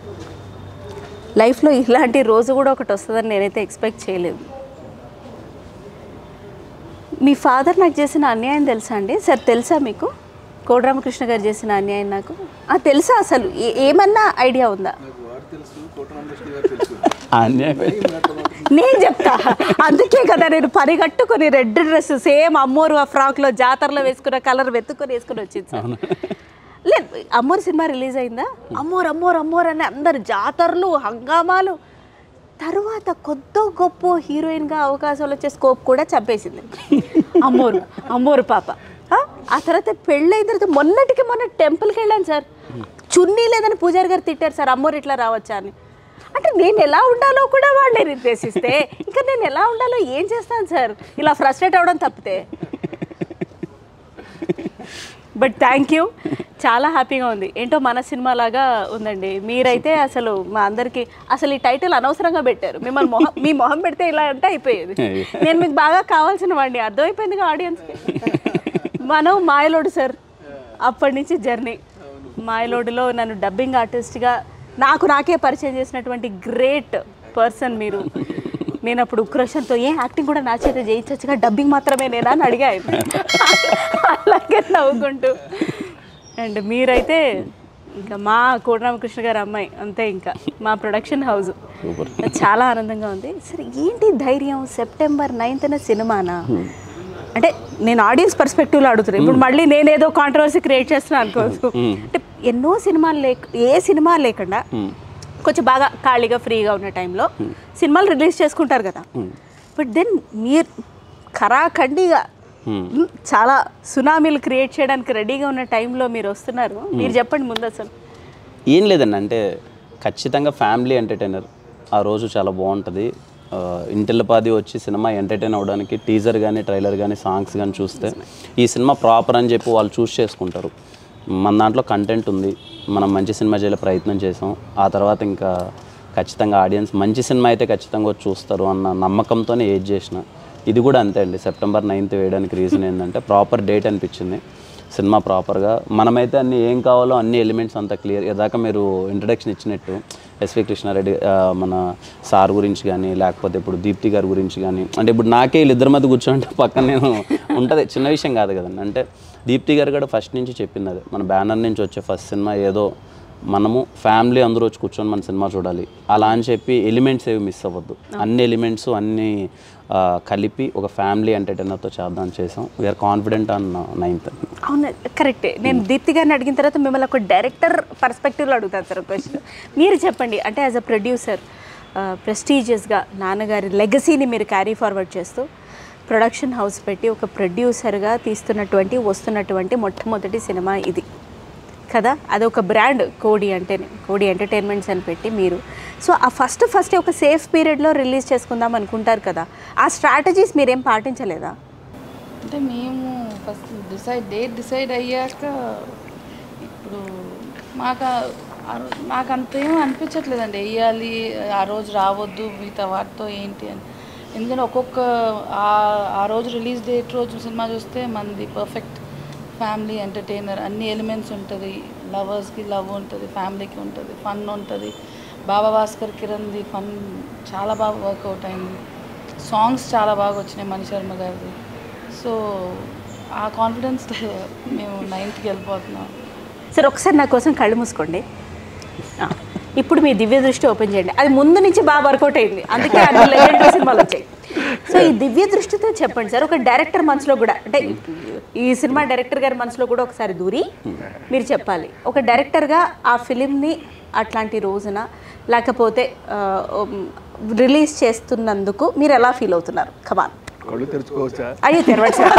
లైఫ్లో ఇలాంటి రోజు కూడా ఒకటి వస్తుందని నేనైతే ఎక్స్పెక్ట్ చేయలేదు మీ ఫాదర్ నాకు చేసిన అన్యాయం తెలుసా అండి సార్ తెలుసా మీకు కోటరామకృష్ణ గారు చేసిన అన్యాయం నాకు ఆ, తెలుసా అసలు ఏ- ఏమన్నా ఐడియా ఉందా అన్యాయం నేను చెప్తా అందుకే కదా నేను పరిగట్టుకొని రెడ్ డ్రెస్ సేమ్ అమ్మోరు ఆ ఫ్రాక్లో జాతరలో వేసుకున్న కలర్ వెతుక్కొని వేసుకుని వచ్చింది సార్ లేదు అమ్మోరు సినిమా రిలీజ్ అయిందా అమ్మోరు అమ్మోరు అమ్మోరు అని అందరు జాతరలు హంగామాలు తర్వాత కొద్ది గొప్ప హీరోయిన్గా అవకాశాలు వచ్చే స్కోప్ కూడా చంపేసింది అమ్మోరు అమ్మోరు పాప ఆ? ఆ తర్వాత పెళ్ళైన తర్వాత మొన్నటికి మొన్న టెంపుల్కి వెళ్ళాను సార్ చున్నీ లేదని పూజారి గారు తిట్టారు సార్ అమ్మోరు ఇట్లా రావచ్చా అని అంటే నేను ఎలా ఉండాలో కూడా వాళ్ళే నిర్దేశిస్తే ఇంకా నేను ఎలా ఉండాలో ఏం చేస్తాను సార్ ఇలా ఫ్రస్ట్రేట్ అవ్వడం తప్పితే బట్ థ్యాంక్ యూ చాలా హ్యాపీగా ఉంది ఏంటో మన సినిమా లాగా ఉందండి మీరైతే అసలు మా అందరికి అసలు ఈ టైటిల్ అనవసరంగా పెట్టారు మిమ్మల్ని మొహం మీ మొహం పెడితే ఇలా అంటే అయిపోయేది నేను మీకు బాగా కావాల్సిన వాడిని అర్థమైపోయిందిగా ఆడియన్స్కి మనం మాయలోడు సార్ అప్పటి నుంచి జర్నీ మాయలోడులో నన్ను డబ్బింగ్ ఆర్టిస్ట్గా నాకు నాకే పరిచయం చేసినటువంటి గ్రేట్ పర్సన్ మీరు నేను అప్పుడు ఉక్రోషన్తో ఏ యాక్టింగ్ కూడా నా చేత చేయించచ్చుగా డబ్బింగ్ మాత్రమే నేనా అని అడిగా ఆయన. అలాగే నవ్వుకుంటూ అండ్ మీరైతే ఇంకా మా కోటరామకృష్ణ గారు అమ్మాయి అంతే ఇంకా మా ప్రొడక్షన్ హౌస్ సూపర్ చాలా ఆనందంగా ఉంది సరే ఏంటి ధైర్యం సెప్టెంబర్ నైన్త్న సినిమానా అంటే నేను ఆడియన్స్ పర్స్పెక్టివ్లో అడుగుతున్నాను ఇప్పుడు మళ్ళీ నేనేదో కాంట్రవర్సీ క్రియేట్ చేస్తున్నాను అనుకోవచ్చు అంటే ఎన్నో సినిమాలు లేక ఏ సినిమా లేకుండా కొంచెం బాగా ఖాళీగా ఫ్రీగా ఉన్న టైంలో సినిమాలు రిలీజ్ చేసుకుంటారు కదా బట్ దెన్ మీరు ఖరాఖండిగా మ్, చాలా సునామీలు క్రియేట్ చేయడానికి రెడీగా ఉన్న టైంలో మీరు వస్తున్నారు మీరు చెప్పండి ముందు అసలు ఏం లేదండి అంటే ఖచ్చితంగా ఫ్యామిలీ ఎంటర్టైనర్ ఆ రోజు చాలా బాగుంటుంది ఆ, ఇంటిల్లపాది వచ్చి సినిమా ఎంటర్టైన్ అవ్వడానికి టీజర్ కానీ ట్రైలర్ కానీ సాంగ్స్ కానీ చూస్తే ఈ సినిమా ప్రాపర్ అని చెప్పి వాళ్ళు చూస్ చేసుకుంటారు మన దాంట్లో కంటెంట్ ఉంది మనం మంచి సినిమా చేయాలి ప్రయత్నం చేసాం ఆ తర్వాత ఇంకా ఖచ్చితంగా ఆడియన్స్ మంచి సినిమా అయితే ఖచ్చితంగా వచ్చి చూస్తారు అన్న నమ్మకంతోనే ఏది చేసిన ఇది కూడా అంతే అండి సెప్టెంబర్ నైన్త్ వేయడానికి రీజన్ ఏంటంటే ప్రాపర్ డేట్ అనిపించింది సినిమా ప్రాపర్గా మనమైతే అన్ని ఏం కావాలో అన్ని ఎలిమెంట్స్ అంతా క్లియర్ ఇదాక మీరు ఇంట్రడక్షన్ ఇచ్చినట్టు ఎస్వి కృష్ణారెడ్డి ఆ, మన సార్ గురించి కానీ లేకపోతే ఇప్పుడు దీప్తి గారి గురించి కానీ అంటే ఇప్పుడు నాకే వీళ్ళిద్దరి మధ్య కూర్చోంటే పక్కన నేను ఉంటుంది చిన్న విషయం కాదు కదండి అంటే దీప్తి గారు కూడా ఫస్ట్ నుంచి చెప్పింది అదే మన బ్యానర్ నుంచి వచ్చే ఫస్ట్ సినిమా ఏదో మనము ఫ్యామిలీ అందరూ వచ్చి కూర్చొని మన సినిమా చూడాలి అలా అని చెప్పి ఎలిమెంట్స్ ఏవి మిస్ అవ్వద్దు అన్ని ఎలిమెంట్స్ అన్ని ఆ, కలిపి ఒక ఫ్యామిలీ ఎంటర్టైనర్తో చేద్దాం చేసాం వీఆర్ కాన్ఫిడెంట్ ఆన్ నైన్త్ అవును కరెక్టే నేను దీప్తి గారిని అడిగిన తర్వాత మిమ్మల్ని ఒక డైరెక్టర్ పర్స్పెక్టివ్లో అడుగుతాను సార్ క్వశ్చన్ మీరు చెప్పండి అంటే యాజ్ అ ప్రొడ్యూసర్ ప్రెస్టీజియస్గా నాన్నగారి లెగసీని మీరు క్యారీ ఫార్వర్డ్ చేస్తూ ప్రొడక్షన్ హౌస్ పెట్టి ఒక ప్రొడ్యూసర్గా తీస్తున్నటువంటి వస్తున్నటువంటి మొట్టమొదటి సినిమా ఇది కదా అదొక బ్రాండ్ కోడి అంటేనే కోడి ఎంటర్టైన్మెంట్స్ అని పెట్టి మీరు సో ఆ ఫస్ట్ ఫస్ట్ ఒక సేఫ్ పీరియడ్లో రిలీజ్ చేసుకుందాం అనుకుంటారు కదా ఆ స్ట్రాటజీస్ మీరేం పాటించలేదా అంటే మేము ఫస్ట్ డిసైడ్ డేట్ డిసైడ్ అయ్యాక ఇప్పుడు మాకు ఆ- ఆ రోజు మాకు అంత ఏం అనిపించట్లేదండి వేయాలి ఆ రోజు రావద్దు మిగతా వాటితో ఏంటి అని ఎందుకంటే ఒక్కొక్క ఆ- ఆ రోజు రిలీజ్ డేట్ రోజు సినిమా చూస్తే మనది పర్ఫెక్ట్ ఫ్యామిలీ ఎంటర్టైనర్ అన్ని ఎలిమెంట్స్ ఉంటుంది లవర్స్కి లవ్ ఉంటుంది ఫ్యామిలీకి ఉంటుంది ఫన్ ఉంటుంది బాబా భాస్కర్ కిరణ్ది ఫన్ చాలా బాగా వర్కౌట్ అయింది సాంగ్స్ చాలా బాగా వచ్చినాయి మణి శర్మ గారిది సో ఆ కాన్ఫిడెన్స్ మేము నైన్త్కి వెళ్ళిపోతున్నాం సరే ఒకసారి నా కోసం కళ్ళు మూసుకోండి ఆ, ఇప్పుడు మీ దివ్య దృష్టి ఓపెన్ చేయండి అది ముందు నుంచి బాగా వర్కౌట్ అయింది అందుకే అన్ని లెజెండరీ సినిమాలు వచ్చాయి సో ఈ దివ్య దృష్టితో చెప్పండి సార్ ఒక డైరెక్టర్ మనసులో కూడా అంటే ఈ సినిమా డైరెక్టర్ గారి మనసులో కూడా ఒకసారి దూరి మీరు చెప్పాలి ఒక డైరెక్టర్గా ఆ ఫిలింని అట్లాంటి రోజున లేకపోతే రిలీజ్ చేస్తున్నందుకు మీరు ఎలా ఫీల్ అవుతున్నారు కమాన్ కళ్ళు తెరుచుకోవచ్చా అయ్యో తెరవండి సార్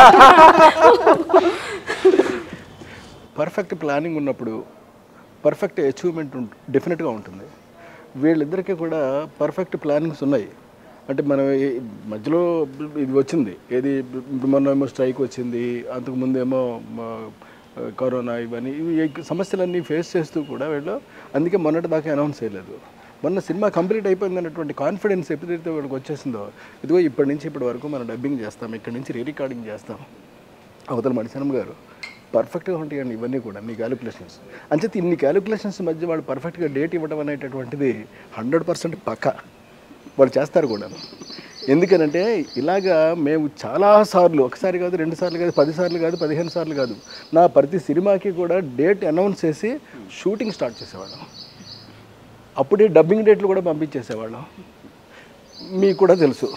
పర్ఫెక్ట్ ప్లానింగ్ ఉన్నప్పుడు పర్ఫెక్ట్ అచీవ్మెంట్ డెఫినెట్గా ఉంటుంది వీళ్ళిద్దరికీ కూడా పర్ఫెక్ట్ ప్లానింగ్స్ ఉన్నాయి అంటే మనం ఈ మధ్యలో ఇది వచ్చింది ఏది ఇప్పుడు మొన్న ఏమో స్ట్రైక్ వచ్చింది అంతకుముందు ఏమో కరోనా ఇవన్నీ ఇవి ఈ సమస్యలన్నీ ఫేస్ చేస్తూ కూడా వీళ్ళు అందుకే మొన్నటి దాకా అనౌన్స్ చేయలేదు మొన్న సినిమా కంప్లీట్ అయిపోయింది అన్నటువంటి కాన్ఫిడెన్స్ ఎప్పుడైతే వీళ్ళకి వచ్చేసిందో ఇదిగో ఇప్పటి నుంచి ఇప్పటి వరకు మనం డబ్బింగ్ చేస్తాం ఇక్కడి నుంచి రీ రికార్డింగ్ చేస్తాం అవతల మణిశనం గారు పర్ఫెక్ట్గా ఉంటాయండి ఇవన్నీ కూడా మీ క్యాలిక్యులేషన్స్ అంచేత ఇన్ని క్యాలిక్యులేషన్స్ మధ్య వాళ్ళు పర్ఫెక్ట్గా డేట్ ఇవ్వడం అనేటటువంటిది హండ్రెడ్ పర్సెంట్ పక్క వాళ్ళు చేస్తారు కూడా ఎందుకనంటే ఇలాగా మేము చాలాసార్లు ఒకసారి కాదు రెండు సార్లు కాదు పది సార్లు కాదు పదిహేను సార్లు కాదు నా ప్రతి సినిమాకి కూడా డేట్ అనౌన్స్ చేసి షూటింగ్ స్టార్ట్ చేసేవాళ్ళం అప్పుడే డబ్బింగ్ డేట్లు కూడా పంపించేసేవాళ్ళం మీకు కూడా తెలుసు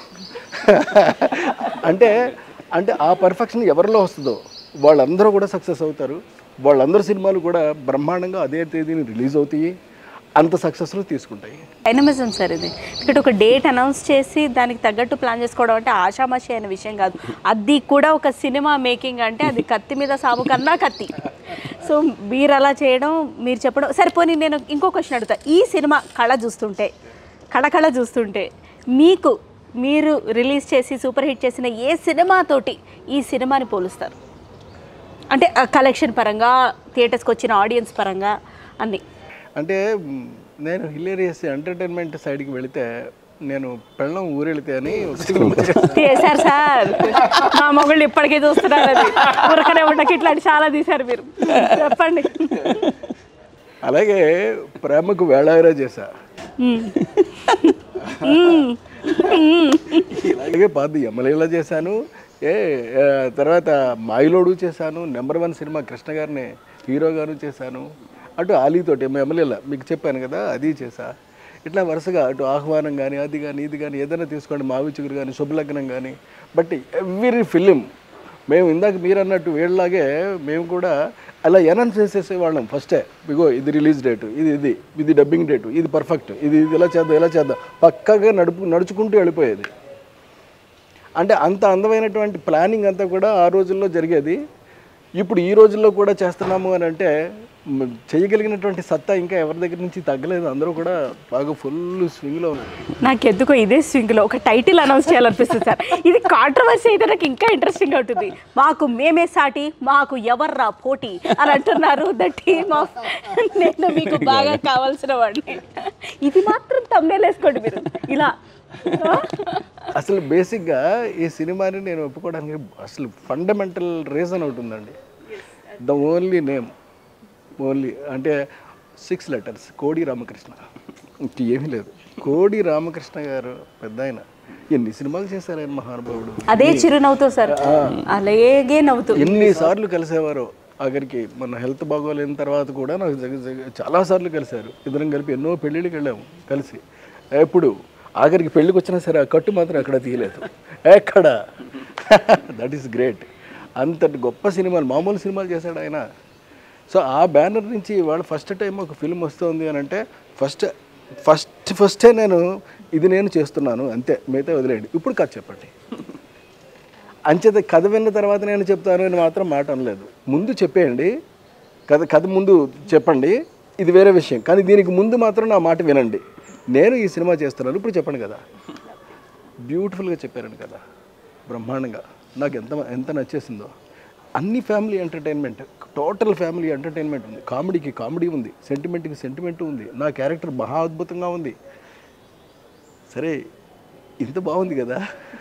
అంటే అంటే ఆ పర్ఫెక్షన్ ఎవరిలో వస్తుందో వాళ్ళందరూ కూడా సక్సెస్ అవుతారు వాళ్ళందరూ సినిమాలు కూడా బ్రహ్మాండంగా అదే తేదీని రిలీజ్ అవుతాయి అంత సక్సెస్లో తీసుకుంటాయి డైనమిజం సార్ ఇది ఇక్కడ ఒక డేట్ అనౌన్స్ చేసి దానికి తగ్గట్టు ప్లాన్ చేసుకోవడం అంటే ఆషామాషి అయిన విషయం కాదు అది కూడా ఒక సినిమా మేకింగ్ అంటే అది కత్తి మీద సాము కన్నా కత్తి సో మీరు అలా చేయడం మీరు చెప్పడం సరిపోని నేను ఇంకో క్వశ్చన్ అడుగుతా ఈ సినిమా కళ చూస్తుంటే కళ కళ చూస్తుంటే మీకు మీరు రిలీజ్ చేసి సూపర్ హిట్ చేసిన ఏ సినిమాతోటి ఈ సినిమాని పోలుస్తారు అంటే కలెక్షన్ పరంగా థియేటర్స్కి వచ్చిన ఆడియన్స్ పరంగా అన్నీ అంటే మ్, నేను హిలేరియస్ ఎంటర్టైన్మెంట్ సైడ్కి వెళితే నేను పెళ్ళం ఊరెళితే అని ఒక సినిమా చేశాను. తీశారు సార్ మా మొగుళ్ళు ఇప్పటికే చూస్తున్నారు అది ఉరకనే ఉండకి ఇట్లాంటి చాలా తీశారు మీరు చెప్పండి అలాగే ప్రేమకు వేళాయిరా చేశా మ్మ్. మ్మ్. మ్మ్. అలాగే పాత ఎమ్మెల్యేలా చేశాను ఏ ఆ, తర్వాత మాయిలోడు చేశాను నెంబర్ వన్ సినిమా కృష్ణ గారిని హీరోగాను చేశాను అటు ఆలీతోటి ఎమ్మెల్యేలా మీకు చెప్పాను కదా అది చేశా ఇట్లా వరుసగా అటు ఆహ్వానం కానీ అది కానీ ఇది కానీ ఏదైనా తీసుకోండి మావి చిగురు కానీ శుభలగ్నం కానీ బట్ ఎవ్రీ ఫిలిం మేము ఇందాక మీరు అన్నట్టు వీళ్ళలాగే మేము కూడా అలా ఎనౌన్స్ చేసేసేవాళ్ళం ఫస్టే ఇగో ఇది రిలీజ్ డేటు ఇది ఇది ఇది డబ్బింగ్ డేటు ఇది పర్ఫెక్ట్ ఇది ఇది ఇలా చేద్దాం ఇలా చేద్దాం పక్కగా నడుపు నడుచుకుంటూ వెళ్ళిపోయేది అంటే అంత అందమైనటువంటి ప్లానింగ్ అంతా కూడా ఆ రోజుల్లో జరిగేది ఇప్పుడు ఈ రోజుల్లో కూడా చేస్తున్నాము అని అంటే మ్, చేయగలిగినటువంటి సత్తా ఇంకా ఎవరి దగ్గర నుంచి తగ్గలేదు అందరూ కూడా బాగా ఫుల్ స్వింగ్లో ఉన్నారు నాకెందుకో ఇదే స్వింగ్లో ఒక టైటిల్ అనౌన్స్ చేయాలనిపిస్తుంది సార్ ఇది కాంట్రవర్సీ అయితే నాకు ఇంకా ఇంట్రెస్టింగ్ ఉంటుంది మాకు మేమే సాటి మాకు ఎవర్రా పోటీ అని అంటున్నారు ద టీమ్ ఆఫ్ నేను మీకు బాగా కావాల్సిన వాడిని ఇది మాత్రం తమ్నేల్ వేసుకోండి మీరు ఇలా అసలు బేసిక్గా ఈ సినిమాని నేను ఒప్పుకోవడానికి అసలు ఫండమెంటల్ రీజన్ ఒకటి ఉందండి ద ఓన్లీ నేమ్ ఓన్లీ అంటే సిక్స్ లెటర్స్ కోడి రామకృష్ణ ఇంక ఏమీ లేదు కోడి రామకృష్ణ గారు పెద్ద ఆయన ఎన్ని సినిమాలు చేశారు ఆయన మహానుభావుడు అదే చిరునవ్వుతో సార్ అలాగే నవ్వుతూ ఎన్నిసార్లు కలిసేవారు ఆఖరికి మన హెల్త్ బాగోలేని తర్వాత కూడా నాకు జగ జగ చాలాసార్లు కలిశారు ఇద్దరం కలిపి ఎన్నో పెళ్ళిళ్ళకి వెళ్ళాము కలిసి ఎప్పుడు ఆఖరికి పెళ్ళికి వచ్చినా సరే ఆ కట్టు మాత్రం అక్కడ తీయలేదు ఎక్కడ దట్ ఈస్ గ్రేట్ అంతటి గొప్ప సినిమాలు మామూలు సినిమాలు చేశాడు ఆయన సో ఆ బ్యానర్ నుంచి ఇవాళ ఫస్ట్ టైం ఒక ఫిల్మ్ వస్తుంది అని అంటే ఫస్ట్ ఫస్ట్ ఫస్టే నేను ఇది నేను చేస్తున్నాను అంతే మిగతా వదిలేయండి ఇప్పుడు కథ చెప్పండి అంచేత కథ విన్న తర్వాత నేను చెప్తాను అని మాత్రం మాట అనలేదు ముందు చెప్పేయండి కథ కథ ముందు చెప్పండి ఇది వేరే విషయం కానీ దీనికి ముందు మాత్రం నా మాట వినండి నేను ఈ సినిమా చేస్తున్నాను ఇప్పుడు చెప్పండి కదా బ్యూటిఫుల్గా చెప్పారండి కదా బ్రహ్మాండంగా నాకు ఎంత ఎంత నచ్చేసిందో అన్ని family entertainment total family entertainment ఉంది కామెడీకి కామెడీ ఉంది సెంటిమెంట్కి సెంటిమెంట్ ఉంది నా క్యారెక్టర్ మహా అద్భుతంగా ఉంది సరే ఇంత బాగుంది కదా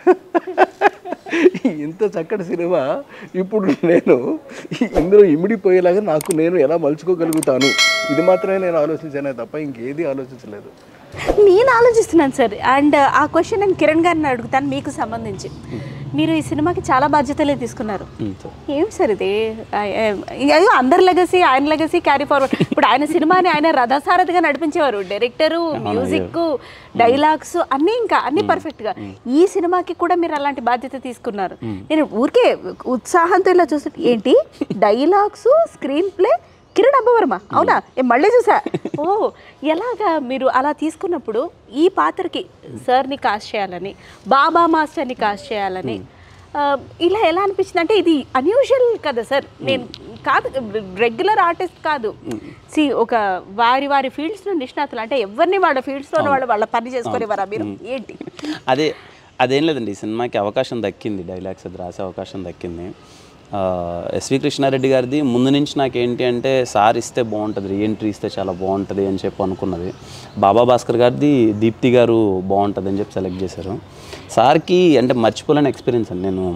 ఇంత చక్కటి సినిమా ఇప్పుడు నేను ఇందులో ఇమిడిపోయేలాగా నాకు నేను ఎలా మలుచుకోగలుగుతాను ఇది మాత్రమే నేను ఆలోచించానే తప్ప ఇంకేది ఆలోచించలేదు నేను ఆలోచిస్తున్నాను సార్ అండ్ ఆ క్వశ్చన్ నేను కిరణ్ గారిని అడుగుతాను మీకు సంబంధించి మీరు ఈ సినిమాకి చాలా బాధ్యతలే తీసుకున్నారు ఏం సార్ ఇది ఆ- ఆ- అయ్యో అందరి లెగసీ ఆయన లెగసీ క్యారీ ఫార్వర్డ్ ఇప్పుడు ఆయన సినిమాని ఆయన రథసారథిగా నడిపించేవారు డైరెక్టరు మ్యూజిక్ డైలాగ్స్ అన్నీ ఇంకా అన్నీ పర్ఫెక్ట్గా ఈ సినిమాకి కూడా మీరు అలాంటి బాధ్యత తీసుకున్నారు నేను ఊరికే ఉత్సాహంతో ఇలా చూస్తే ఏంటి dialogues screenplay Kiran Abbavaram అవునా ఏ మళ్ళీ చూసా ఓ ఎలాగా మీరు అలా తీసుకున్నప్పుడు ఈ పాత్రకి సార్ని కాస్ట్ చేయాలని బాబా మాస్టర్ని కాస్ట్ చేయాలని ఆ, ఇలా ఎలా అనిపించింది అంటే ఇది అన్యూజువల్ కదా సార్ నేను కాదు రెగ్యులర్ ఆర్టిస్ట్ కాదు సి ఒక వారి వారి ఫీల్డ్స్లో నిష్ణాతులు అంటే ఎవరిని వాళ్ళ ఫీల్డ్స్లో వాళ్ళ వాళ్ళ పని చేసుకునేవారా మీరు ఏంటి అదే అదేం లేదండి ఈ సినిమాకి అవకాశం దక్కింది డైలాగ్స్ అది రాసే అవకాశం దక్కింది ఆ, ఎస్వి కృష్ణారెడ్డి గారిది ముందు నుంచి నాకు ఏంటి అంటే సార్ ఇస్తే బాగుంటుంది రీఎంట్రీ ఇస్తే చాలా బాగుంటుంది అని చెప్పి అనుకున్నది బాబా భాస్కర్ గారిది దీప్తి గారు బాగుంటుంది అని చెప్పి సెలెక్ట్ చేశారు సార్కి అంటే మర్చిపోలేని ఎక్స్పీరియన్స్ అండి నేను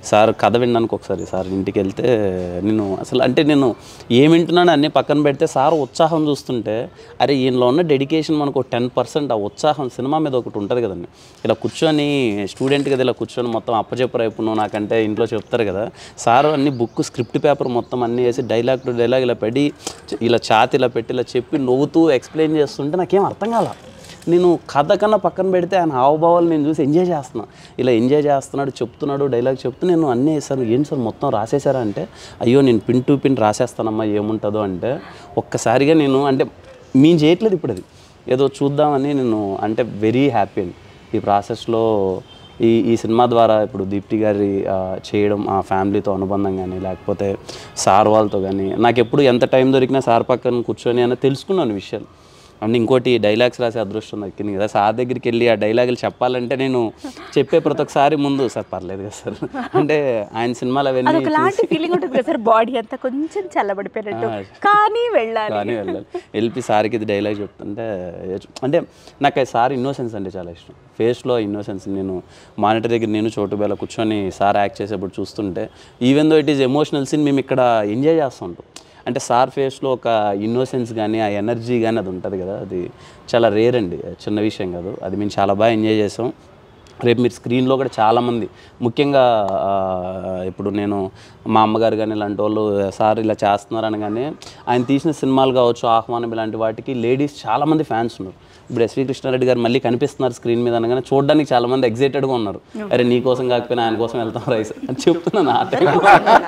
సార్ కథ వినడానికి ఒకసారి సార్ ఇంటికి వెళ్తే నేను అసలు అంటే నేను ఏం వింటున్నాను అన్నీ పక్కన పెడితే సార్ ఉత్సాహం చూస్తుంటే అరే ఈయనలో ఉన్న డెడికేషన్ మనకు టెన్ పర్సెంట్ ఆ ఉత్సాహం సినిమా మీద ఒకటి ఉంటుంది కదండి ఇలా కూర్చొని స్టూడెంట్ కదా ఇలా కూర్చొని మొత్తం అప్పచెప్పు రేపు నువ్వు నాకంటే ఇంట్లో చెప్తారు కదా సార్ అన్ని బుక్ స్క్రిప్ట్ పేపర్ మొత్తం అన్నీ వేసి డైలాగ్ టు డైలాగ్ ఇలా పెట్టి ఇలా ఛాతి ఇలా పెట్టి ఇలా చెప్పి నవ్వుతూ ఎక్స్ప్లెయిన్ చేస్తుంటే నాకేం అర్థం కాల నేను కథ కన్నా పక్కన పెడితే ఆయన హావభావాలు నేను చూసి ఎంజాయ్ చేస్తున్నా ఇలా ఎంజాయ్ చేస్తున్నాడు చెప్తున్నాడు డైలాగ్ చెప్తూ నేను అన్నీ వేసాను ఏంటి సార్ మొత్తం రాసేసారా అంటే అయ్యో నేను పిన్ టు పిన్ రాసేస్తానమ్మా ఏముంటుందో అంటే ఒక్కసారిగా నేను అంటే మేము చేయట్లేదు ఇప్పుడు అది ఏదో చూద్దామని నేను అంటే వెరీ హ్యాపీ అండి ఈ ప్రాసెస్లో ఈ ఈ సినిమా ద్వారా ఇప్పుడు దీప్తి గారి ఆ, చేయడం ఆ ఫ్యామిలీతో అనుబంధం కానీ లేకపోతే సార్ వాళ్ళతో కానీ నాకు ఎప్పుడు ఎంత టైం దొరికినా సార్ పక్కన కూర్చొని అని తెలుసుకున్నాను విషయాలు అండ్ ఇంకోటి డైలాగ్స్ రాసే అదృష్టం దక్కింది కదా సార్ దగ్గరికి వెళ్ళి ఆ డైలాగులు చెప్పాలంటే నేను చెప్పే ప్రతి ఒక్కసారి ముందు సార్ పర్లేదు కదా సార్ అంటే ఆయన సినిమాలు అవన్నీ అదొక లాంటి ఫీలింగ్ ఉంటుంది కదా సార్ బాడీ అంతా కొంచెం చల్లబడిపోయినట్టు కానీ వెళ్ళాలి కానీ వెళ్ళాలి వెళ్ళి సార్కి ఇది డైలాగ్ చెప్తుంటే అంటే నాకు ఆ సార్ ఇన్నోసెన్స్ అంటే చాలా ఇష్టం ఫేస్లో ఇన్నోసెన్స్ నేను మానిటర్ దగ్గర నేను చోటు బేల కూర్చొని సార్ యాక్ట్ చేసేప్పుడు చూస్తుంటే even though it is emotional scene మేము ఇక్కడ ఎంజాయ్ చేస్తుంటాం అంటే సార్ ఫేస్లో ఒక ఇన్నోసెన్స్ కానీ ఆ ఎనర్జీ కానీ అది ఉంటుంది కదా అది చాలా రేర్ అండి చిన్న విషయం కాదు అది మేము చాలా బాగా ఎంజాయ్ చేసాం రేపు మీరు స్క్రీన్లో కూడా చాలామంది ముఖ్యంగా ఆ, ఇప్పుడు నేను మా అమ్మగారు కానీ ఇలాంటి వాళ్ళు సార్ ఇలా చేస్తున్నారు అనగానే ఆయన తీసిన సినిమాలు కావచ్చు ఆహ్వానం ఇలాంటి వాటికి లేడీస్ చాలామంది ఫ్యాన్స్ ఉన్నారు ఇప్పుడు ఎస్వి కృష్ణారెడ్డి గారు మళ్ళీ కనిపిస్తున్నారు స్క్రీన్ మీద అనగానే చూడడానికి చాలామంది ఎగ్జైటెడ్గా ఉన్నారు అరే నీ కోసం కాకపోయినా ఆయన కోసం వెళ్తాం రైస్ అని చెప్తున్నాను ఆ టైంలో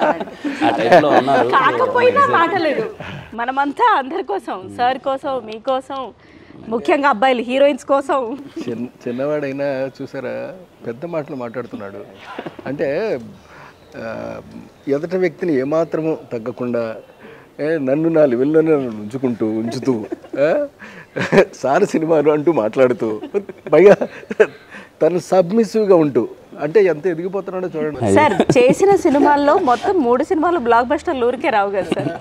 ఆ టైంలో ఉన్నారు కాకపోయినా మాట లేదు మనమంతా అందరి కోసం సార్ కోసం మీకోసం ముఖ్యంగా అబ్బాయిలు హీరోయిన్స్ కోసం చిన్న చిన్నవాడైనా చూసారా పెద్ద మాటలు మాట్లాడుతున్నాడు అంటే ఆ, ఎదట వ్యక్తిని ఏమాత్రము తగ్గకుండా ఏ, నన్ను నా లెవెల్లోనే నన్ను ఉంచుకుంటూ ఉంచుతూ ఆ, సార్ సినిమాలు అంటూ మాట్లాడుతూ పైగా తను సబ్మిసివ్గా ఉంటూ అంటే ఎంత ఎదిగిపోతున్నాడో చూడండి సార్ చేసిన సినిమాల్లో మొత్తం మూడు సినిమాలు బ్లాక్ బస్టర్లు ఊరికే రావు కదా సార్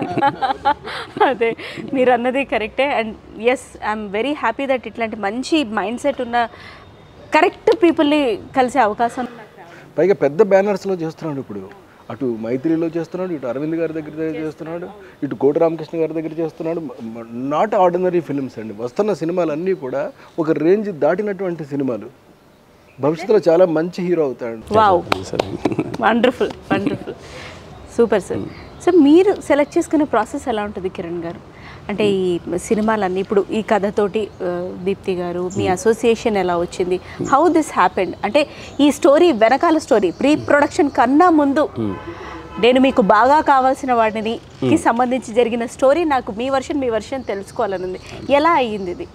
అదే మీరు అన్నది కరెక్టే and yes I'm very happy that ఇట్లాంటి మంచి మైండ్ సెట్ ఉన్న కరెక్ట్ పీపుల్ని కలిసే అవకాశం పైగా పెద్ద బ్యానర్స్లో చేస్తున్నాడు ఇప్పుడు అటు మైత్రిలో చేస్తున్నాడు ఇటు అరవింద్ గారి దగ్గర చేస్తున్నాడు ఇటు కోటి రామకృష్ణ గారి దగ్గర చేస్తున్నాడు నాట్ ఆర్డినరీ ఫిల్మ్స్ అండి వస్తున్న సినిమాలు అన్నీ కూడా ఒక రేంజ్ దాటినటువంటి సినిమాలు భవిష్యత్తులో చాలా మంచి హీరో అవుతాడు వావ్ సరే wonderful wonderful super sir so మీరు సెలెక్ట్ చేసుకునే ప్రాసెస్ ఎలా ఉంటుంది కిరణ్ గారు అంటే ఈ సినిమాలన్నీ ఇప్పుడు ఈ కథతోటి ఆ, దీప్తి గారు మీ అసోసియేషన్ ఎలా వచ్చింది హౌ దిస్ హ్యాపెండ్ అంటే ఈ స్టోరీ వెనకాల స్టోరీ ప్రీ ప్రొడక్షన్ కన్నా ముందు నేను మీకు బాగా కావాల్సిన వాటిని కి సంబంధించి జరిగిన స్టోరీ నాకు మీ వర్షన్ మీ వర్షన్ తెలుసుకోవాలని ఉంది ఎలా అయ్యింది ఇది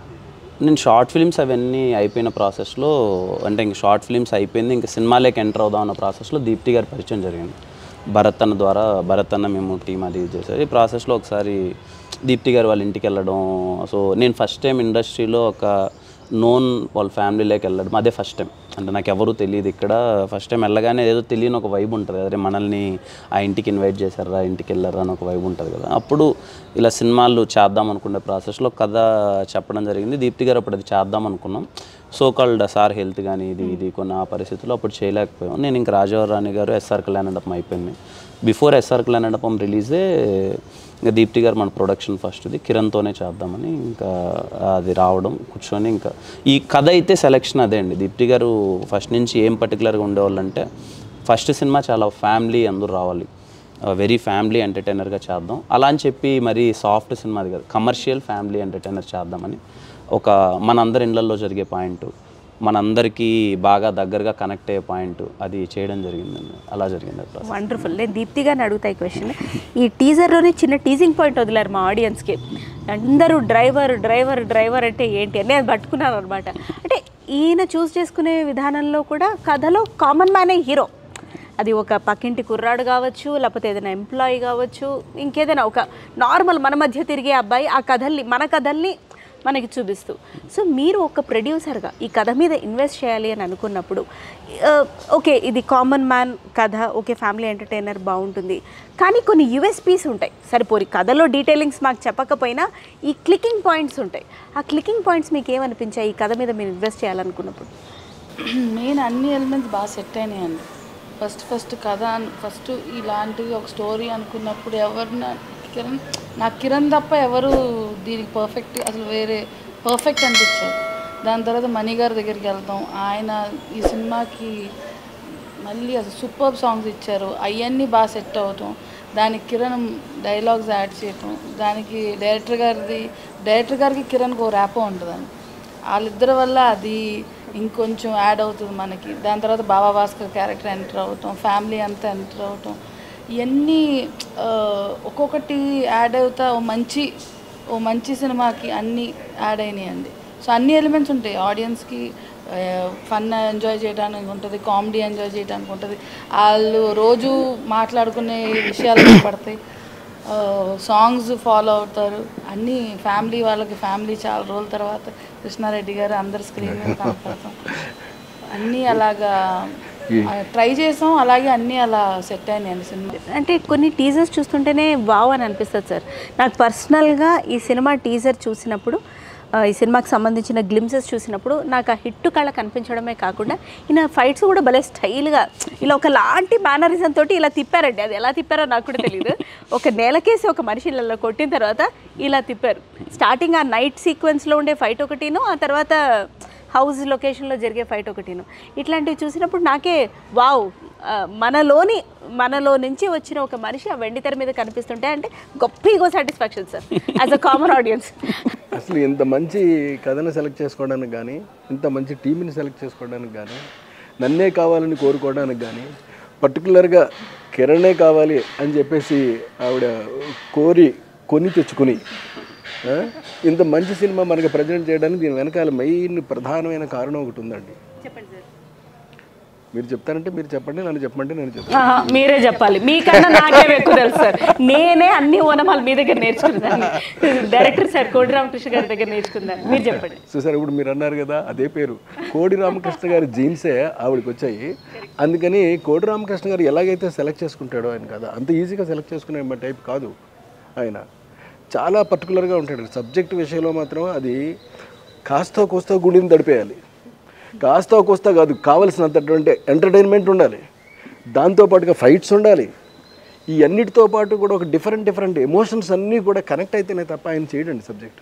నేను షార్ట్ ఫిల్మ్స్ అవన్నీ అయిపోయిన ప్రాసెస్లో అంటే ఇంక షార్ట్ ఫిల్మ్స్ అయిపోయింది ఇంకా సినిమాలోకి ఎంటర్ అవుదాం అన్న ప్రాసెస్లో దీప్తి గారి పరిచయం జరిగింది భరత్ అన్న ద్వారా భరత్ అన్న మేము టీం అది ఇది చేశారు ఈ ప్రాసెస్లో ఒకసారి దీప్తి గారు వాళ్ళ ఇంటికి వెళ్ళడం సో నేను ఫస్ట్ టైం ఇండస్ట్రీలో ఒక నోన్ వాళ్ళ ఫ్యామిలీలోకి వెళ్ళడం అదే ఫస్ట్ టైం అంటే నాకు ఎవరు తెలియదు ఇక్కడ ఫస్ట్ టైం వెళ్ళగానే ఏదో తెలియని ఒక వైబ్ ఉంటుంది అదే మనల్ని ఆ ఇంటికి ఇన్వైట్ చేశారా ఇంటికి వెళ్ళారా అని ఒక వైబ్ ఉంటుంది కదా అప్పుడు ఇలా సినిమాలు చేద్దాం అనుకునే ప్రాసెస్లో కథ చెప్పడం జరిగింది దీప్తి గారు అప్పుడు అది చేద్దాం అనుకున్నాం సో కాల్డ్ సార్ హెల్త్ కానీ ఇది ఇది కొన్ని ఆ పరిస్థితుల్లో అప్పుడు చేయలేకపోయాం నేను ఇంకా రాజారాణి గారు ఎస్ఆర్ కళ్యాణడపం అయిపోయింది బిఫోర్ ఎస్ఆర్ కళ్యాణడపం రిలీజే ఇంకా దీప్తి గారు మన ప్రొడక్షన్ ఫస్ట్ది కిరణ్తోనే చేద్దామని ఇంకా అది రావడం కూర్చొని ఇంకా ఈ కథ అయితే సెలెక్షన్ అదే అండి దీప్తి గారు ఫస్ట్ నుంచి ఏం పర్టికులర్గా ఉండేవాళ్ళంటే ఫస్ట్ సినిమా చాలా ఫ్యామిలీ అందరూ రావాలి వెరీ ఫ్యామిలీ ఎంటర్టైనర్గా చేద్దాం అలా అని చెప్పి మరి సాఫ్ట్ సినిమాది కాదు కమర్షియల్ ఫ్యామిలీ ఎంటర్టైనర్ చేద్దామని ఒక మనందరి ఇళ్లలో జరిగే పాయింట్ మనందరికీ బాగా దగ్గరగా కనెక్ట్ అయ్యే పాయింట్ అది చేయడం జరిగిందండి అలా జరిగింది అట్లా వండర్ఫుల్ నేను దీప్తి గారిని అడుగుతా ఈ క్వశ్చన్ ఈ టీజర్లోనే చిన్న టీజింగ్ పాయింట్ వదిలారు మా ఆడియన్స్కి అందరూ డ్రైవర్ డ్రైవర్ డ్రైవర్ అంటే ఏంటి అని నేను పట్టుకున్నాను అనమాట అంటే ఈయన చూస్ చేసుకునే విధానంలో కూడా కథలో కామన్ మ్యానే హీరో అది ఒక పక్కింటి కుర్రాడు కావచ్చు లేకపోతే ఏదైనా ఎంప్లాయీ కావచ్చు ఇంకేదైనా ఒక నార్మల్ మన మధ్య తిరిగే అబ్బాయి ఆ కథల్ని మన కథల్ని మనకి చూపిస్తూ సో మీరు ఒక ప్రొడ్యూసర్గా ఈ కథ మీద ఇన్వెస్ట్ చేయాలి అని అనుకున్నప్పుడు ఆ, ఓకే ఇది కామన్ మ్యాన్ కథ ఓకే ఫ్యామిలీ ఎంటర్టైనర్ బాగుంటుంది కానీ కొన్ని యుఎస్పీస్ ఉంటాయి సరిపోరి కథలో డీటెయిలింగ్స్ మాకు చెప్పకపోయినా ఈ క్లికింగ్ పాయింట్స్ ఉంటాయి ఆ క్లికింగ్ పాయింట్స్ మీకు ఏమనిపించాయి ఈ కథ మీద మీరు ఇన్వెస్ట్ చేయాలనుకున్నప్పుడు మెయిన్ అన్ని ఎలిమెంట్స్ బాగా సెట్ అయినాయండి ఫస్ట్ ఫస్ట్ కథ ఫస్ట్ ఇలాంటివి ఒక స్టోరీ అనుకున్నప్పుడు ఎవరు నా కిరణ్ నాకు కిరణ్ తప్ప ఎవరు దీనికి పర్ఫెక్ట్ అసలు వేరే పర్ఫెక్ట్ అనిపించారు దాని తర్వాత మణి గారి దగ్గరికి వెళ్తాం ఆయన ఈ సినిమాకి మళ్ళీ అసలు సూపర్ సాంగ్స్ ఇచ్చారు అవన్నీ బాగా సెట్ అవటం దానికి కిరణ్ డైలాగ్స్ యాడ్ చేయటం దానికి డైరెక్టర్ గారిది డైరెక్టర్ గారికి కిరణ్కి ఓ ర్యాపో ఉంటుందండి వాళ్ళిద్దరి వల్ల అది ఇంకొంచెం యాడ్ అవుతుంది మనకి దాని తర్వాత బాబా భాస్కర్ క్యారెక్టర్ ఎంటర్ అవటం ఫ్యామిలీ అంతా ఎంటర్ అవటం ఇవన్నీ ఆ, ఒక్కొక్కటి యాడ్ అవుతా ఓ మంచి ఓ మంచి సినిమాకి అన్నీ యాడ్ అయినాయండి సో అన్ని ఎలిమెంట్స్ ఉంటాయి ఆడియన్స్కి ఫన్ ఎంజాయ్ చేయడానికి ఉంటుంది కామెడీ ఎంజాయ్ చేయడానికి ఉంటుంది వాళ్ళు రోజు మాట్లాడుకునే విషయాలు పడతాయి సాంగ్స్ ఫాలో అవుతారు అన్నీ ఫ్యామిలీ వాళ్ళకి ఫ్యామిలీ చాలా రోజుల తర్వాత కృష్ణారెడ్డి గారు అందరు స్క్రీన్ మీద కనపడతాం అన్నీ అలాగా ట్రై చేసాం అలాగే అన్నీ అలా సెట్ అయినాయి సినిమా అంటే కొన్ని టీజర్స్ చూస్తుంటేనే వావ్ అని అనిపిస్తుంది సార్ నాకు పర్సనల్గా ఈ సినిమా టీజర్ చూసినప్పుడు ఆ, ఈ సినిమాకి సంబంధించిన గ్లిమ్సెస్ చూసినప్పుడు నాకు ఆ హిట్ కళ కనిపించడమే కాకుండా ఈయన ఫైట్స్ కూడా భలే స్టైల్గా ఇలా ఒకలాంటి మేనరిజం తోటి ఇలా తిప్పారండి అది ఎలా తిప్పారో నాకు కూడా తెలియదు ఒక నేలకేసి ఒక మనిషి ఇలా కొట్టిన తర్వాత ఇలా తిప్పారు స్టార్టింగ్ ఆ నైట్ సీక్వెన్స్లో ఉండే ఫైట్ ఒకటిను ఆ తర్వాత హౌస్ లొకేషన్లో జరిగే ఫైట్ ఒకటిను ఇట్లాంటివి చూసినప్పుడు నాకే వావ్ ఆ, మనలోని మనలో నుంచి వచ్చిన ఒక మనిషి ఆ వెండి తెర మీద కనిపిస్తుంటే అంటే గొప్ప ego satisfaction sir as a common audience అసలు ఇంత మంచి కథను సెలెక్ట్ చేసుకోవడానికి కానీ ఇంత మంచి టీంని సెలెక్ట్ చేసుకోవడానికి కానీ నన్నే కావాలని కోరుకోవడానికి కానీ పర్టికులర్గా కిరణే కావాలి అని చెప్పేసి ఆవిడ కోరి కొని తెచ్చుకుని ఆ, ఇంత మంచి సినిమా మనకి ప్రజెంట్ చేయడానికి దీని వెనకాల మెయిన్ ప్రధానమైన కారణం ఒకటి ఉందండి చెప్పండి సార్ మీరు చెప్తానంటే మీరు చెప్పండి నన్ను చెప్పండి నేను చెప్తాను మీరే చెప్పాలి మీకన్నా నాకే ఎక్కువ తెలుసు సార్ నేనే అన్ని ఓనమాలు మీ దగ్గర నేర్చుకున్నాను డైరెక్టర్ సార్ కోడి రామకృష్ణ గారి దగ్గర నేర్చుకున్నాను మీరు చెప్పండి చూసారు ఇప్పుడు మీరు అన్నారు కదా అదే పేరు కోడి రామకృష్ణ గారి జీన్సే ఆవిడకి వచ్చాయి అందుకని కోడి రామకృష్ణ గారు ఎలాగైతే సెలెక్ట్ చేసుకుంటాడో ఆయన కదా అంత ఈజీగా సెలెక్ట్ చేసుకునే టైప్ కాదు ఆయన చాలా పర్టికులర్గా ఉంటాడు సబ్జెక్ట్ విషయంలో మాత్రం అది కాస్తో కోస్తో గుడిని తడిపేయాలి కాస్తో కోస్తా కాదు కావలసినంతటువంటి ఎంటర్టైన్మెంట్ ఉండాలి దాంతోపాటుగా ఫైట్స్ ఉండాలి ఈ అన్నిటితో పాటు కూడా ఒక డిఫరెంట్ డిఫరెంట్ ఎమోషన్స్ అన్నీ కూడా కనెక్ట్ అయితేనే తప్ప ఆయన చేయడండి సబ్జెక్ట్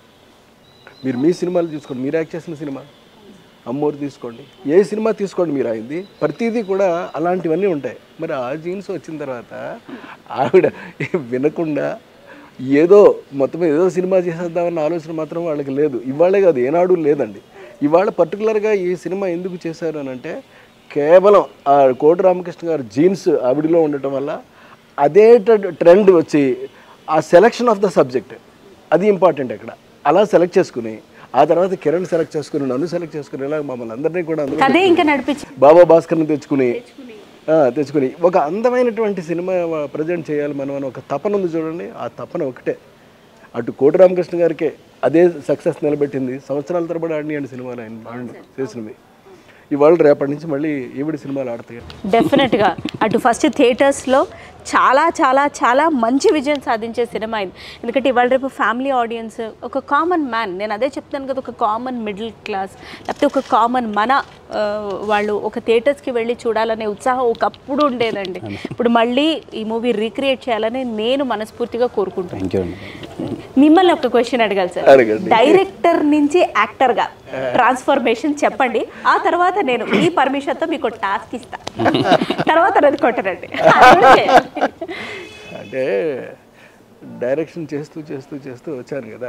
మీరు మీ సినిమాలు తీసుకోండి మీరు యాక్ట్ చేసిన సినిమా అమ్మోరు తీసుకోండి ఏ సినిమా తీసుకోండి మీరు అయింది ప్రతిదీ కూడా అలాంటివన్నీ ఉంటాయి మరి ఆ జీన్స్ వచ్చిన తర్వాత ఆవిడ వినకుండా ఏదో మొత్తం మీద ఏదో సినిమా చేసేద్దామన్న ఆలోచన మాత్రం వాళ్ళకి లేదు ఇవాళే కాదు ఏనాడు లేదండి ఇవాళ పర్టికులర్గా ఈ సినిమా ఎందుకు చేశారు అని అంటే కేవలం ఆ కోటి రామకృష్ణ గారి జీన్స్ ఆవిడలో ఉండటం వల్ల అదే ట్రెండ్ వచ్చి ఆ సెలెక్షన్ ఆఫ్ ద సబ్జెక్ట్ అది ఇంపార్టెంట్ ఇక్కడ అలా సెలెక్ట్ చేసుకుని ఆ తర్వాత కిరణ్ సెలెక్ట్ చేసుకుని నన్ను సెలెక్ట్ చేసుకుని ఇలా మమ్మల్ని అందరినీ కూడా అందులో అదే ఇంకా నడిపించి బాబా భాస్కర్ని తెచ్చుకుని ఆ, తెచ్చుకుని ఒక అందమైనటువంటి సినిమా ప్రజెంట్ చేయాలి మనం అని ఒక తపన ఉంది చూడండి ఆ తపన ఒకటే అటు కోటి రామకృష్ణ గారికే అదే సక్సెస్ నిలబెట్టింది సంవత్సరాల తరబడి ఆడినాయండి సినిమాలు ఆయన ఆడిన చేసినవి ఇవాళ రేపటి నుంచి మళ్ళీ ఈవిడ సినిమాలు ఆడతాయి డెఫినెట్గా అటు ఫస్ట్ థియేటర్స్లో చాలా చాలా చాలా మంచి విజయం సాధించే సినిమా ఇది ఎందుకంటే ఇవాళ రేపు ఫ్యామిలీ ఆడియన్స్ ఒక కామన్ మ్యాన్ నేను అదే చెప్తాను కదా ఒక కామన్ మిడిల్ క్లాస్ లేకపోతే ఒక కామన్ మన ఆ, వాళ్ళు ఒక థియేటర్స్కి వెళ్ళి చూడాలనే ఉత్సాహం ఒకప్పుడు ఉండేదండి ఇప్పుడు మళ్ళీ ఈ మూవీ రీక్రియేట్ చేయాలని నేను మనస్ఫూర్తిగా కోరుకుంటాను థ్యాంక్ యూ అండి మిమ్మల్ని ఒక క్వశ్చన్ అడగాలి సార్ అడగండి. డైరెక్టర్ నుంచి యాక్టర్గా ట్రాన్స్ఫర్మేషన్ చెప్పండి ఆ తర్వాత నేను ఈ పర్మిషన్తో మీకు టాస్క్ ఇస్తా తర్వాత అది కొట్టరండి అది కూడా చేయాలి. అంటే డైరెక్షన్ చేస్తూ చేస్తూ చేస్తూ వచ్చాను కదా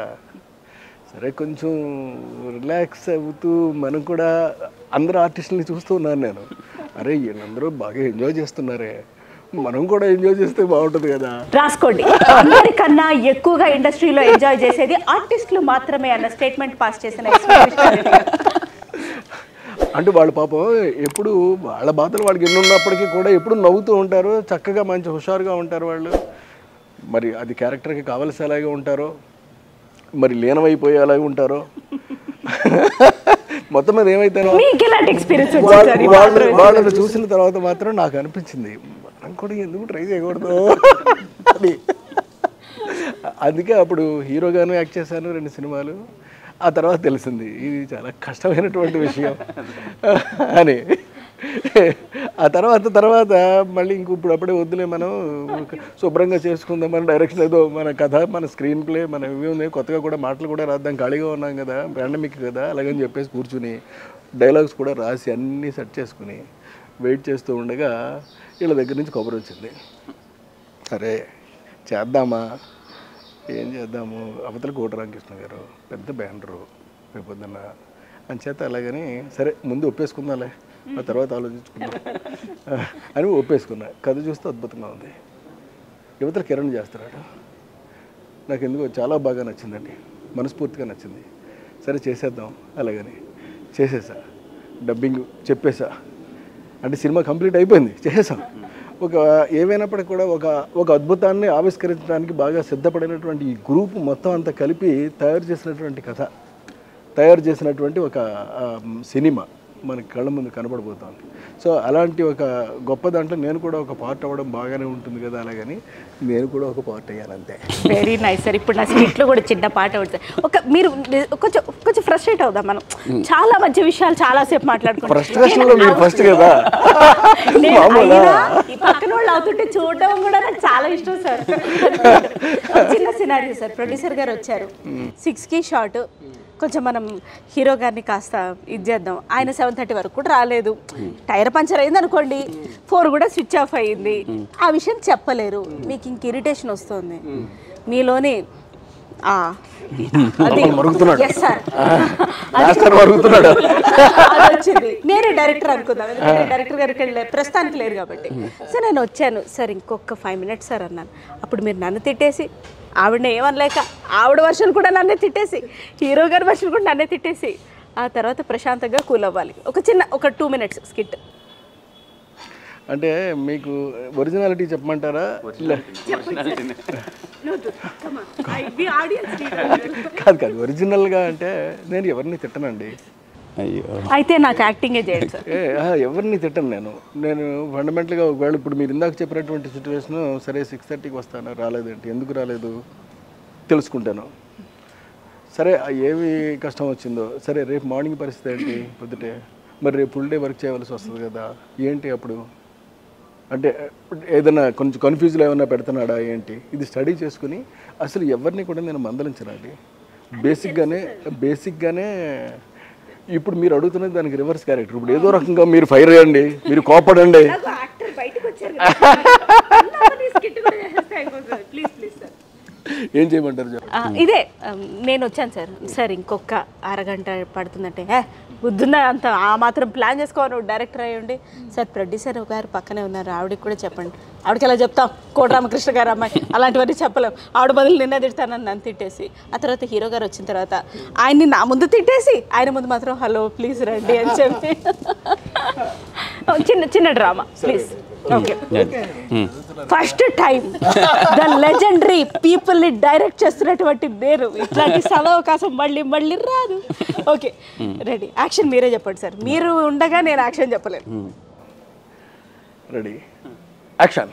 సరే కొంచెం రిలాక్స్ అవుతూ మనం కూడా అందరు ఆర్టిస్టులని చూస్తూ ఉన్నాను నేను అరే వీళ్ళందరూ బాగా ఎంజాయ్ చేస్తున్నారే మనం కూడా ఎంజాయ్ చేస్తే బాగుంటుంది కదా రాసుకోండి అందరికన్నా ఎక్కువగా ఇండస్ట్రీలో ఎంజాయ్ చేసేది ఆర్టిస్టులు మాత్రమే అన్న స్టేట్మెంట్ పాస్ చేసిన ఎస్. విశ్వనాథ్ గారు. అంటే వాళ్ళ పాపం ఎప్పుడు వాళ్ళ బాధలు వాళ్ళకి ఎన్ని ఉన్నప్పటికీ కూడా ఎప్పుడు నవ్వుతూ ఉంటారు చక్కగా మంచి హుషారుగా ఉంటారు వాళ్ళు మరి అది క్యారెక్టర్కి కావలసేలాగే ఉంటారో మరి లీనమైపోయి అలాగే ఉంటారో మొత్తం మీద ఏమైతేనో మీకు ఎలాంటి ఎక్స్పీరియన్స్ వచ్చింది వాళ్ళ- సార్ ఈ వాళ్ళని మాత్రం? వాళ్ళని చూసిన తర్వాత మాత్రం నాకు అనిపించింది మనం కూడా ఎందుకు ట్రై చేయకూడదు అని అందుకే అప్పుడు హీరోగాను యాక్ట్ చేశాను రెండు సినిమాలు ఆ తర్వాత తెలిసింది ఇది చాలా కష్టమైనటువంటి విషయం అని ఆ తర్వాత తర్వాత మళ్ళీ ఇంక ఇప్పుడు అప్పుడే వద్దులే మనం శుభ్రంగా చేసుకుందాం మన డైరెక్షన్ ఏదో మన కథ మన స్క్రీన్ ప్లే మన ఇవి ఉన్నాయి కొత్తగా కూడా మాటలు కూడా రాద్దాం ఖాళీగా ఉన్నాం కదా పాండమిక్ కదా అలాగని చెప్పేసి కూర్చుని డైలాగ్స్ కూడా రాసి అన్నీ సెట్ చేసుకుని వెయిట్ చేస్తూ ఉండగా వీళ్ళ దగ్గర నుంచి కబురు వచ్చింది సరే చేద్దామా ఏం చేద్దాము అవతల కోట రామకృష్ణ గారు పెద్ద బ్యానరు రేపొద్దున అంచేత అలాగని సరే ముందు ఒప్పేసుకుందాంలే ఆ తర్వాత ఆలోచించుకుందాం అని ఒప్పేసుకున్నా కథ చూస్తే అద్భుతంగా ఉంది యువతల కిరణ్ చేస్తున్నాడు నాకు ఎందుకో చాలా బాగా నచ్చిందండి మనస్ఫూర్తిగా నచ్చింది సరే చేసేద్దాం అలాగని చేసేసా డబ్బింగ్ చెప్పేసా అంటే సినిమా కంప్లీట్ అయిపోయింది చేసేసాం ఒక ఏమైనప్పటికీ కూడా ఒక ఒక అద్భుతాన్ని ఆవిష్కరించడానికి బాగా సిద్ధపడినటువంటి ఈ గ్రూప్ మొత్తం అంతా కలిపి తయారు చేసినటువంటి కథ తయారు చేసినటువంటి ఒక ఆ, సినిమా మన కళ్ళ ముందు కనపడబోతోంది సో అలాంటి ఒక గొప్ప దాంట్లో నేను కూడా ఒక పార్ట్ అవ్వడం బాగానే ఉంటుంది కదా అలాగని నేను కూడా ఒక పార్ట్ అయ్యానంతే వెరీ నైస్ సార్ ఇప్పుడు నా స్కిట్లో కూడా చిన్న పాట ఉంటుంది ఒక మీరు కొంచెం కొంచెం ఫ్రస్ట్రేట్ అవుదాం మనం చాలా మంచి విషయాలు చాలా సేపు మాట్లాడుకుంటాం ఫ్రస్ట్రేషన్లో మీరు ఫస్ట్ కదా నేను మామూలా? అయినా ఈ పక్కన వాళ్ళు అవుతుంటే చూడడం కూడా నాకు చాలా ఇష్టం సార్ ఒక చిన్న సినారియో సార్ ప్రొడ్యూసర్ గారు వచ్చారు సిక్స్ కి షార్ట్ కొంచెం మనం హీరో గారిని కాస్త ఇది చేద్దాం ఆయన సెవెన్ థర్టీ వరకు కూడా రాలేదు టైర్ పంచర్ అయింది అనుకోండి ఫోర్ కూడా స్విచ్ ఆఫ్ అయ్యింది ఆ విషయం చెప్పలేరు మీకు ఇంక ఇరిటేషన్ వస్తుంది మీలోని ఆ, అది మరుగుతున్నాడు. ఎస్ సార్ మాస్టర్ మరుగుతున్నాడు అది వచ్చింది నేనే డైరెక్టర్ అనుకుందాం ఎందుకంటే డైరెక్టర్ గారికి వెళ్ళే ప్రస్తుతానికి లేరు కాబట్టి సో నేను వచ్చాను సార్ ఇంకొక ఫైవ్ మినిట్స్ సార్ అన్నాను అప్పుడు మీరు నన్ను తిట్టేసి ఆవిడని ఏమనలేక ఆవిడ వర్షన్ కూడా నన్నే తిట్టేసి హీరో గారి వర్షన్ కూడా నన్నే తిట్టేసి ఆ తర్వాత ప్రశాంతంగా కూల్ అవ్వాలి ఒక చిన్న ఒక టూ మినిట్స్ స్కిట్ అంటే మీకు ఒరిజినాలిటీ చెప్పమంటారా లే- కాదు కాదు ఒరిజినల్గా అంటే నేను ఎవరిని తిట్టనండి అయ్యో అయితే నాకు యాక్టింగే చేయండి సార్ ఏ ఆ, ఎవరిని తిట్టను నేను నేను ఫండమెంటల్గా ఒకవేళ ఇప్పుడు మీరు ఇందాక చెప్పినటువంటి సిచ్యువేషన్ సరే సిక్స్ థర్టీకి వస్తాను రాలేదేంటి ఎందుకు రాలేదు తెలుసుకుంటాను సరే ఆ ఏమి కష్టం వచ్చిందో సరే రేపు మార్నింగ్ పరిస్థితి ఏంటి పొద్దుటే మరి రేపు ఫుల్ డే వర్క్ చేయవలసి వస్తుంది కదా ఏంటి అప్పుడు అంటే ఏదైనా కొంచెం కన్ఫ్యూజ్లో ఏమైనా పెడుతున్నాడా ఏంటి ఇది స్టడీ చేసుకుని అసలు ఎవరిని కూడా నేను మందలించనండి బేసిక్గానే బేసిక్గానే ఇప్పుడు మీరు అడుగుతున్నది దానికి రివర్స్ క్యారెక్టర్ ఇప్పుడు ఏదో రకంగా మీరు ఫైర్ అయ్యండి మీరు కోపడండి యాక్టర్ బయటకు వచ్చారు ప్లీజ్ ప్లీజ్ సార్ ఏం చేయమంటారు చెప్పండి ఆ, ఇదే ఆ, నేను వచ్చాను సార్ సార్ ఇంకొక అరగంట పడుతుందంటే ఏ బుద్ధున్న అంత ఆ మాత్రం ప్లాన్ చేసుకోవాలి డైరెక్టర్ అయ్యండి సార్ ప్రొడ్యూసర్ గారు పక్కనే ఉన్నారు ఆవిడకి కూడా చెప్పండి ఆవిడకి ఎలా చెప్తాం కోట రామకృష్ణ గారు అమ్మాయి అలాంటివన్నీ చెప్పలేం ఆవిడ బదులు నిన్నే తిడతానని నన్ను తిట్టేసి ఆ తర్వాత హీరో గారు వచ్చిన తర్వాత ఆయన్ని నా ముందు తిట్టేసి ఆయన ముందు మాత్రం హలో ప్లీజ్ రండి అని చెప్పి చిన్న చిన్న drama please okay hmm. First time the legendary people ని డైరెక్ట్ చేస్తున్నటువంటి నేను ఇట్లాంటి సదవకాశం మళ్ళీ మళ్ళీ రాదు ఓకే రెడీ యాక్షన్ మీరే చెప్పండి సార్ మీరు ఉండగా నేను యాక్షన్ చెప్పలేను రెడీ యాక్షన్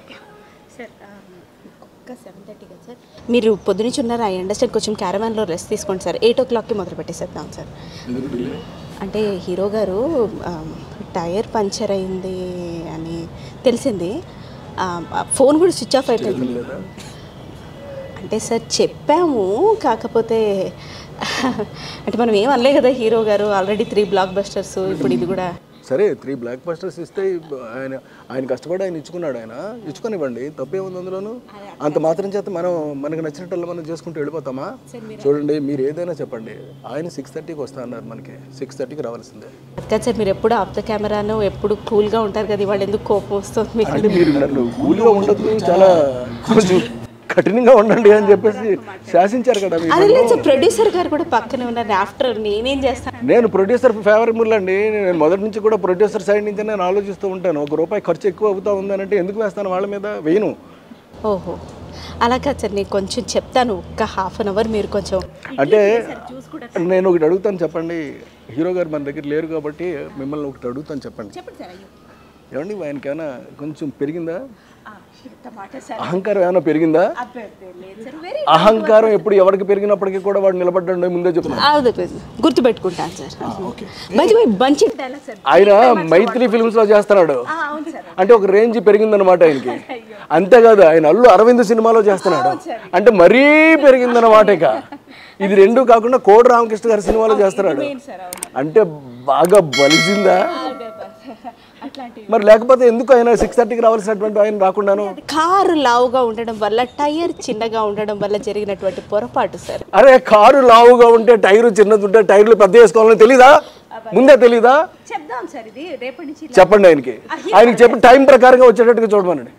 మీరు పొద్దునుంచి ఉన్నారు ఐ అండర్స్టాండ్ కొంచెం క్యారవాన్లో రెస్ట్ తీసుకోండి సార్ ఎయిట్ ఓ క్లాక్కి మొదలు పెట్టేసేద్దాం సార్ అంటే హీరో గారు ఆ, టైర్ పంచర్ అయింది అని తెలిసింది ఆ, ఆ ఫోన్ కూడా స్విచ్ ఆఫ్ అయిపోయింది అంటే సార్ చెప్పాము కాకపోతే అంటే మనం ఏం అనలే కదా హీరో గారు ఆల్రెడీ త్రీ బ్లాక్ బస్టర్స్ ఇప్పుడు ఇది కూడా సరే త్రీ బ్లాక్ బస్టర్స్ ఇస్తే ఆయన ఆయన కష్టపడి ఆయన ఇచ్చుకున్నాడు ఆయన ఇచ్చుకొనివ్వండి తప్పేముంది అందులోను అంత మాత్రం చేత మనం మనకు నచ్చినట్టు మనం చేసుకుంటూ వెళ్ళిపోతామా చూడండి మీరు ఏదైనా చెప్పండి ఆయన సిక్స్ థర్టీకి వస్తా అన్నారు మనకి సిక్స్ థర్టీకి రావాల్సిందే అది కాదు సార్ మీరు ఎప్పుడు ఆఫ్ ద కెమెరాను ఎప్పుడు కూల్గా ఉంటారు కదా ఇవాళ ఎందుకు కోపం వస్తుంది మీకు అంటే మీరు నన్ను కూల్గా ఉండదు చాలా కొంచెం కఠినంగా ఉండండి అని చెప్పేసి శాసించారు కదా మీరు అది లేదు సార్ ప్రొడ్యూసర్ గారు కూడా పక్కనే ఉన్నారు ఆఫ్టర్ నేనేం చేస్తాను నేను ప్రొడ్యూసర్ ఫేవరబుల్ అండి నేను మొదటి నుంచి కూడా ప్రొడ్యూసర్ సైడ్ నుంచి నేను ఆలోచిస్తూ ఉంటాను ఒక రూపాయి ఖర్చు ఎక్కువ అవుతా ఉందనంటే ఎందుకు వేస్తాను వాళ్ళ మీద వేయను ఓహో అలా కాదు సార్ నేను కొంచెం చెప్తాను ఒక్క హాఫ్ అన్ అవర్ మీరు కొంచెం అంటే నేను ఒకటి అడుగుతాను చెప్పండి హీరో గారు మన దగ్గర లేరు కాబట్టి మిమ్మల్ని ఒకటి అడుగుతాను చెప్పండి చెప్పండి సార్ అయ్యో ఏమండి ఆయనకి ఏమైనా కొంచెం పెరిగిందా అహంకారం ఏమైనా పెరిగిందా వెరీ అహంకారం ఎప్పుడు ఎవరికి పెరిగినప్పటికీ కూడా వాడు నిలబడ్డాడు ముందే చెప్తున్నా గుర్తుపెట్టుకుంటాను సార్ మంచి మంచి డైలాగ్ సార్ ఆయన మైత్రి ఫిల్మ్స్ లో చేస్తున్నాడు అవును సార్ అంటే ఒక రేంజ్ పెరిగిందనమాట ఆయనకి అంతేకాదు ఆయన అల్లు అరవింద్ సినిమాలో చేస్తున్నాడు అంటే మరీ పెరిగిందనమాట ఇక ఇది రెండు కాకుండా కోడి రామకృష్ణ గారి సినిమాలో చేస్తున్నాడు అంటే బాగా బలిసిందా అట్లాంటివి మరి లేకపోతే ఎందుకు ఆయన సిక్స్ థర్టీకి రావాల్సినటువంటి ఆయన రాకుండాను కారు లావుగా ఉండడం వల్ల టైర్ చిన్నగా ఉండడం వల్ల జరిగినటువంటి పొరపాటు సార్ అరే కారు లావుగా ఉంటే టైరు చిన్నది ఉంటే టైర్లు పెద్ద వేసుకోవాలని తెలీదా ముందే తెలీదా చెప్దాం సార్ ఇది రేపటి నుంచి చెప్పండి ఆయనకి ఆయనకి చెప్పి టైం ప్రకారంగా వచ్చేటట్టుగా చూడమనండి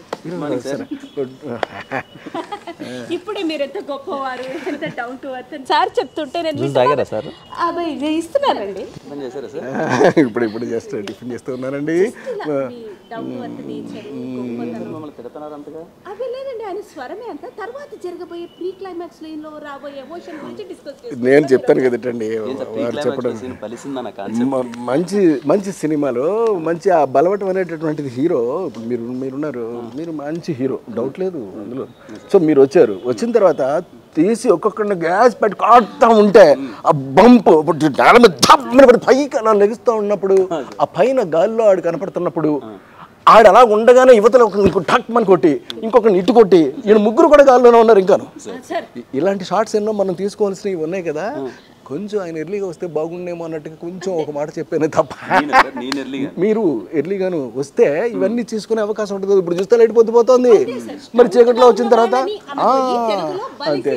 ఇప్పుడే మీరు ఎంత గొప్పవారు ఎంత డౌన్ టు అర్త్ సార్ చెప్తుంటే నేను జ్యూస్ తాగారా సార్ అబ్బాయి ఇది ఇస్తున్నానండి పని చేశారా సార్ ఇప్పుడు ఇప్పుడు జస్ట్ టిఫిన్ చేస్తూ ఉన్నారండి డౌన్ టు అర్త్ నేచర్ గొప్పతనం మమ్మల్ని తిడుతున్నారు అంతగా అవి లేదండి ఆయన స్వరమే అంత తర్వాత జరగబోయే ప్రీ క్లైమాక్స్ లో రాబోయే ఎమోషన్ గురించి డిస్కస్ చేస్తాం నేను చెప్తాను కదటండి వారు చెప్పడం సీన్ పలిసిందన్న కాన్సెప్ట్ మ- మంచి మంచి సినిమాలో మంచి ఆ బలవటం అనేటటువంటిది హీరో ఇప్పుడు మీరు మీరున్నారు మీరు మంచి హీరో డౌట్ లేదు అందులో సో మీరు వచ్చారు వచ్చిన తర్వాత తీసి ఒక్కొక్కరిని గ్యాస్ పెట్టి కాడుతూ ఉంటే ఆ బంప్ ఇప్పుడు నేల మీద ధమ్మని పడి పైకి అలా లెగుస్తూ ఉన్నప్పుడు ఆ పైన గాల్లో ఆడు కనపడుతున్నప్పుడు ఆడు అలా ఉండగానే యువతలో ఒక ఇంకో టక్ మన కొట్టి ఇంకొకరిని ఇటు కొట్టి ఈయన ముగ్గురు కూడా గాల్లోనే ఉన్నారు ఇంకాను ఇ- ఇలాంటి షార్ట్స్ ఎన్నో మనం తీసుకోవాల్సినవి ఉన్నాయి కదా కొంచెం ఆయన ఎర్లీగా వస్తే బాగుండేమో అన్నట్టుగా కొంచెం ఒక మాట చెప్పాను తప్ప నేను ఎర్లీగా మీరు ఎర్లీగాను వస్తే ఇవన్నీ తీసుకునే అవకాశం ఉంటుంది ఇప్పుడు చూస్తే లైట్ పొద్దు పోతుంది మరి చీకట్లో వచ్చిన తర్వాత ఆ, అంతే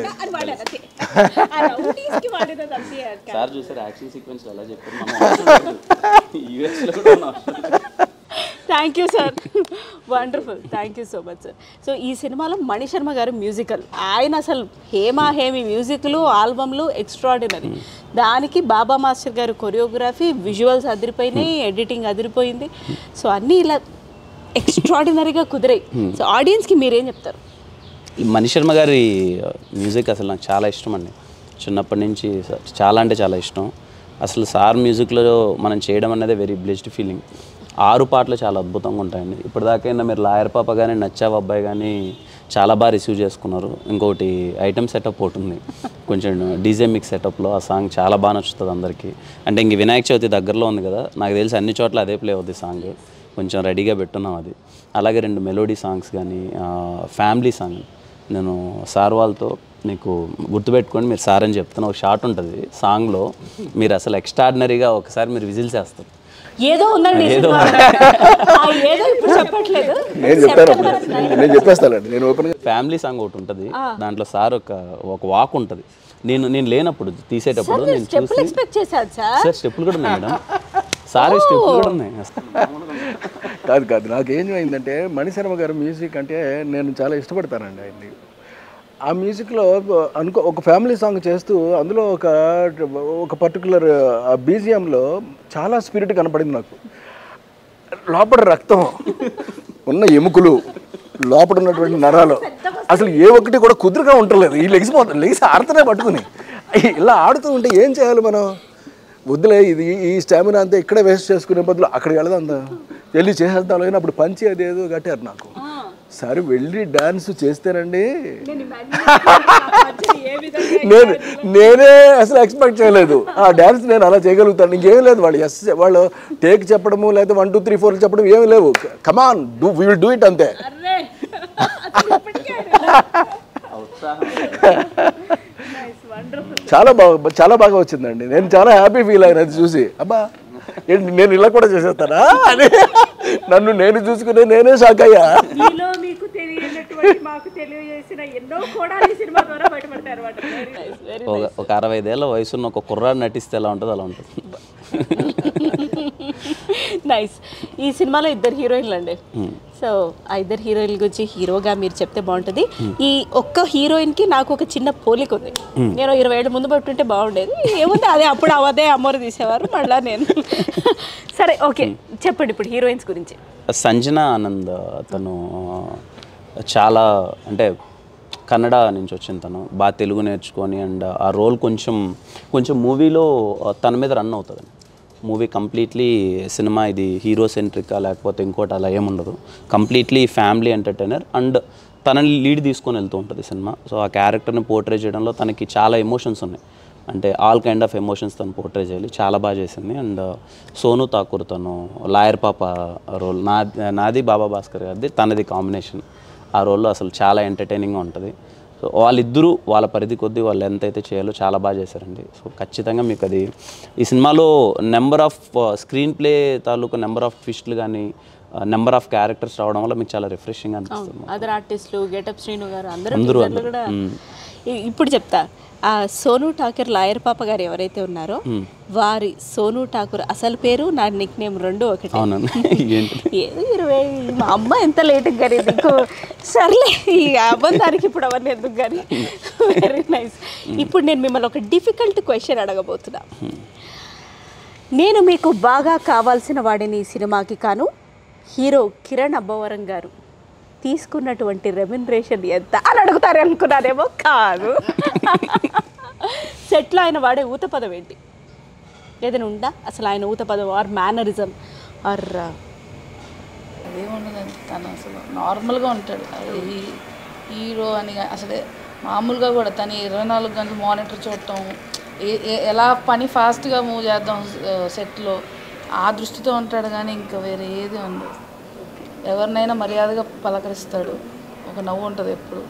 సార్ చూసారు యాక్షన్ సీక్వెన్స్ ఎలా చెప్పారు మనం యూఎస్లో కూడా ఉన్నాం thank you sir wonderful thank you so much sir so ఈ సినిమాలో మణిశర్మ గారు మ్యూజికల్ ఆయన అసలు హేమా హేమి మ్యూజిక్లు ఆల్బమ్లు ఎక్స్ట్రాడినరీ దానికి బాబా మాస్టర్ గారు కొరియోగ్రఫీ విజువల్స్ అదిరిపోయినాయి ఎడిటింగ్ అదిరిపోయింది సో అన్నీ ఇలా ఎక్స్ట్రాడినరీగా కుదిరాయి సో ఆడియన్స్కి మీరేం చెప్తారు ఈ మణిశర్మ గారి మ్యూజిక్ అసలు నాకు చాలా ఇష్టం అండి చిన్నప్పటి నుంచి స- చాలా అంటే చాలా ఇష్టం అసలు సార్ మ్యూజిక్లో మనం చేయడం అనేది వెరీ బ్లెస్డ్ ఫీలింగ్ ఆరు పాటలు చాలా అద్భుతంగా ఉంటాయండి ఇప్పటిదాకైనా మీరు లాయర్ పాప కానీ నచ్చావు అబ్బాయి కానీ చాలా బాగా రిసీవ్ చేసుకున్నారు ఇంకొకటి ఐటమ్ సెటప్ ఒకటి ఉంది కొంచెం డీజే మిక్స్ సెటప్లో ఆ సాంగ్ చాలా బాగా నచ్చుతుంది అందరికీ అంటే ఇంక వినాయక చవితి దగ్గరలో ఉంది కదా నాకు తెలిసి అన్ని చోట్ల అదే ప్లే అవుతుంది సాంగ్ కొంచెం రెడీగా పెట్టున్నాం అది అలాగే రెండు మెలోడీ సాంగ్స్ కానీ ఫ్యామిలీ సాంగ్ నేను సార్ వాళ్ళతో నీకు గుర్తుపెట్టుకొని మీరు సార్ అని చెప్తున్న ఒక షార్ట్ ఉంటుంది సాంగ్లో మీరు అసలు ఎక్స్ట్రాడినరీగా ఒకసారి మీరు విజిల్ చేస్తారు ఏదో ఉందండి ఈ సినిమాలో. ఆ ఏదో ఇప్పుడు చెప్పట్లేదు నేను చెప్తాను అప్పుడు. నేను చెప్పేస్తానండి నేను ఓపెన్గా ఫ్యామిలీ సాంగ్ ఒకటి ఉంటుంది దాంట్లో సార్ ఒక ఒక వాక్ ఉంటుంది నేను నేను లేనప్పుడు తీసేటప్పుడు నేను స్టెప్పులు చూసి ఎక్స్పెక్ట్ చేశారు సార్ సార్ స్టెప్పులు కూడా ఉన్నాయి మేడం సార్ స్టెప్పులు కూడా ఉన్నాయి కాదు కాదు నాకు ఏం అయిందంటే మణిశర్మ గారి మ్యూజిక్ అంటే నేను చాలా ఇష్టపడతానండి ఆయన్ని ఆ మ్యూజిక్లో అనుకో ఒక ఫ్యామిలీ సాంగ్ చేస్తూ అందులో ఒక ఒక పర్టికులర్ బీజిఎంలో చాలా స్పిరిట్ కనపడింది నాకు లోపల రక్తం ఉన్న ఎముకలు లోపల ఉన్నటువంటి నరాలు అసలు ఏ ఒక్కటి కూడా కుదురుగా ఉండలేదు ఈ లెగిసిపోతుంది లెగిసి ఆడుతూనే పట్టుకుని ఇలా ఆడుతూ ఉంటే ఏం చేయాలి మనం వద్దులే ఇది ఈ స్టామినా అంతా ఇక్కడే వేస్ట్ చేసుకునే బదులు అక్కడికి వెళదాం వెళ్ళి చేసేద్దాం కానీ అప్పుడు పంచి అదేదో కట్టారు నాకు సరే వెళ్ళి డాన్స్ చేస్తేనండి నేను నేనే అసలు ఎక్స్పెక్ట్ చేయలేదు ఆ డాన్స్ నేను అలా చేయగలుగుతాను ఇంకేం లేదు వాళ్ళు ఎస్ వాళ్ళు టేక్ చెప్పడము లేదా వన్ టూ త్రీ ఫోర్ చెప్పడం ఏమీ లేవు come on do will do it అంతే చాలా బాగా చాలా బాగా వచ్చిందండి నేను చాలా హ్యాపీ ఫీల్ అయిన అది చూసి అబ్బా ఏంటి నేను ఇలా కూడా చేసేస్తానా అని నన్ను నేను చూసుకునే నేనే షాక్ అయ్యా మీలో మీకు తెలియనటువంటి మాకు తెలియజేసిన ఎన్నో కూడా ఈ సినిమా ద్వారా బయటపడతారు వెరీ ఒక ఒక అరవై ఐదేళ్ల వయసున్న ఒక కుర్రాడు నటిస్తే ఎలా ఉంటుందో అలా ఉంటుంది నైస్ ఈ సినిమాలో ఇద్దరు హీరోయిన్లు అండి సో ఆ ఇద్దరు హీరోయిన్ల గురించి హీరోగా మీరు చెప్తే బాగుంటుంది ఈ ఒక్క హీరోయిన్ కి నాకు ఒక చిన్న పోలిక ఉంది నేను ఇరవై ఏళ్ళు ముందు పట్టుంటే బాగుండేది ఏముంది అదే అప్పుడు అవదే అమ్మోరు తీసేవారు మళ్ళా నేను సరే ఓకే చెప్పండి ఇప్పుడు హీరోయిన్స్ గురించి సంజన ఆనంద్ తను చాలా అంటే కన్నడ నుంచి వచ్చింది తను బాగా తెలుగు నేర్చుకొని అండ్ ఆ రోల్ కొంచెం కొంచెం మూవీలో తన మీద రన్ అవుతుంది మూవీ కంప్లీట్లీ సినిమా ఇది హీరో సెంట్రికా లేకపోతే ఇంకోటి అలా ఏముండదు కంప్లీట్లీ ఫ్యామిలీ ఎంటర్టైనర్ అండ్ తనని లీడ్ తీసుకొని వెళ్తూ ఉంటుంది సినిమా సో ఆ క్యారెక్టర్ని పోర్ట్రే చేయడంలో తనకి చాలా ఎమోషన్స్ ఉన్నాయి అంటే ఆల్ కైండ్ ఆఫ్ ఎమోషన్స్ తను పోర్ట్రే చేయాలి చాలా బాగా చేసింది అండ్ సోను ఠాకూర్ తను లాయర్ పాప రోల్ నా నాది బాబా భాస్కర్ గారిది తనది కాంబినేషన్ ఆ రోల్లో అసలు చాలా ఎంటర్టైనింగ్గా ఉంటుంది సో వాళ్ళిద్దరూ వాళ్ళ పరిధి కొద్దీ వాళ్ళు ఎంత అయితే చేయాలో చాలా బాగా చేశారండి సో ఖచ్చితంగా మీకు అది ఈ సినిమాలో నెంబర్ ఆఫ్ స్క్రీన్ ప్లే తాలూకు నెంబర్ ఆఫ్ ట్విస్ట్లు కానీ నెంబర్ ఆఫ్ క్యారెక్టర్స్ రావడం వల్ల మీకు చాలా రిఫ్రెషింగ్ అనిపిస్తుంది అదర్ ఆర్టిస్టులు గెటప్ శ్రీను గారు అందరూ teaserలు కూడా ఇ- ఇప్పుడు చెప్తా ఆ సోను ఠాకూర్ లాయర్ పాప గారు ఎవరైతే ఉన్నారో వారి సోను ఠాకూర్ అసలు పేరు నా నిక్ నేమ్ రెండు ఒకటి అవునండి ఏంటి ఏదో ఇరవై మా అమ్మ ఎంత లేట్ కానీ ఇంకో సర్లే ఈ అబద్ధానికి ఇప్పుడు అవన్నీ ఎందుకు కానీ వెరీ నైస్ ఇప్పుడు నేను మిమ్మల్ని ఒక డిఫికల్ట్ క్వశ్చన్ అడగబోతున్నా నేను మీకు బాగా కావాల్సిన వాడిని ఈ సినిమాకి కాను హీరో కిరణ్ అబ్బవరం గారు తీసుకున్నటువంటి రెమ్యునరేషన్ ఎంత అని అడుగుతారు అనుకున్నారేమో కాదు సెట్లో ఆయన వాడే ఊత పదం ఏంటి ఏదైనా ఉందా అసలు ఆయన ఊత పదం ఆర్ మేనరిజం ఆర్ అదేముండదండి తను అసలు నార్మల్గా ఉంటాడు అది హీ- హీరో అని గా- అసలే మామూలుగా కూడా తను ఇరవై నాలుగు గంటలు మానిటర్ చూడటం ఏ- ఏ- ఎలా పని ఫాస్ట్గా మూవ్ చేద్దాం సెట్లో ఆ దృష్టితో ఉంటాడు కానీ ఇంకా వేరే ఏది ఉండదు ఎవరినైనా మర్యాదగా పలకరిస్తాడు ఒక నవ్వు ఉంటుంది ఎప్పుడు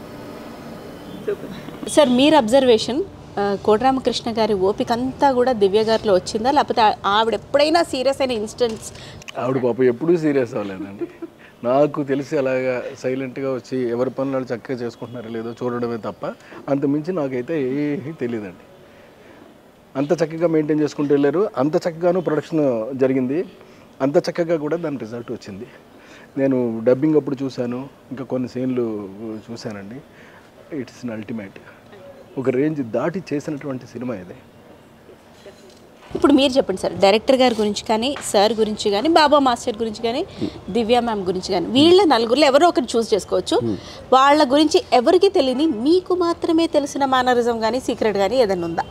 సార్ మీరు అబ్జర్వేషన్ కోటరామకృష్ణ గారి ఓపిక అంతా కూడా దివ్య గారిలో వచ్చిందా లేకపోతే ఆ- ఆవిడ ఎప్పుడైనా సీరియస్ అయిన ఇన్స్టెంట్స్ ఆవిడ పాప ఎప్పుడూ సీరియస్ అవ్వలేదండి నాకు తెలిసి అలాగా సైలెంట్గా వచ్చి ఎవరి పనులు వాళ్ళు చక్కగా చేసుకుంటున్నారో లేదో చూడడమే తప్ప అంత మించి నాకైతే ఏమీ తెలియదండి అంత చక్కగా మెయింటైన్ చేసుకుంటూ వెళ్ళారు అంత చక్కగాను ప్రొడక్షన్ జరిగింది అంత చక్కగా కూడా దాని రిజల్ట్ వచ్చింది నేను డబ్బింగ్ అప్పుడు చూశాను ఇంకా కొన్ని సీన్లు చూశానండి ఇట్స్ అన్ అల్టిమేట్ ఒక రేంజ్ దాటి చేసినటువంటి సినిమా ఇది ఇప్పుడు మీరు చెప్పండి సార్ డైరెక్టర్ గారి గురించి కానీ సార్ గురించి కానీ బాబా మాస్టర్ గురించి కానీ దివ్య మ్యామ్ గురించి కానీ వీళ్ళ నలుగురిలో ఎవరో ఒకరు చూస్ చేసుకోవచ్చు వాళ్ళ గురించి ఎవరికి తెలియని మీకు మాత్రమే తెలిసిన మేనరిజం కానీ సీక్రెట్ కానీ ఏదైనా ఉందా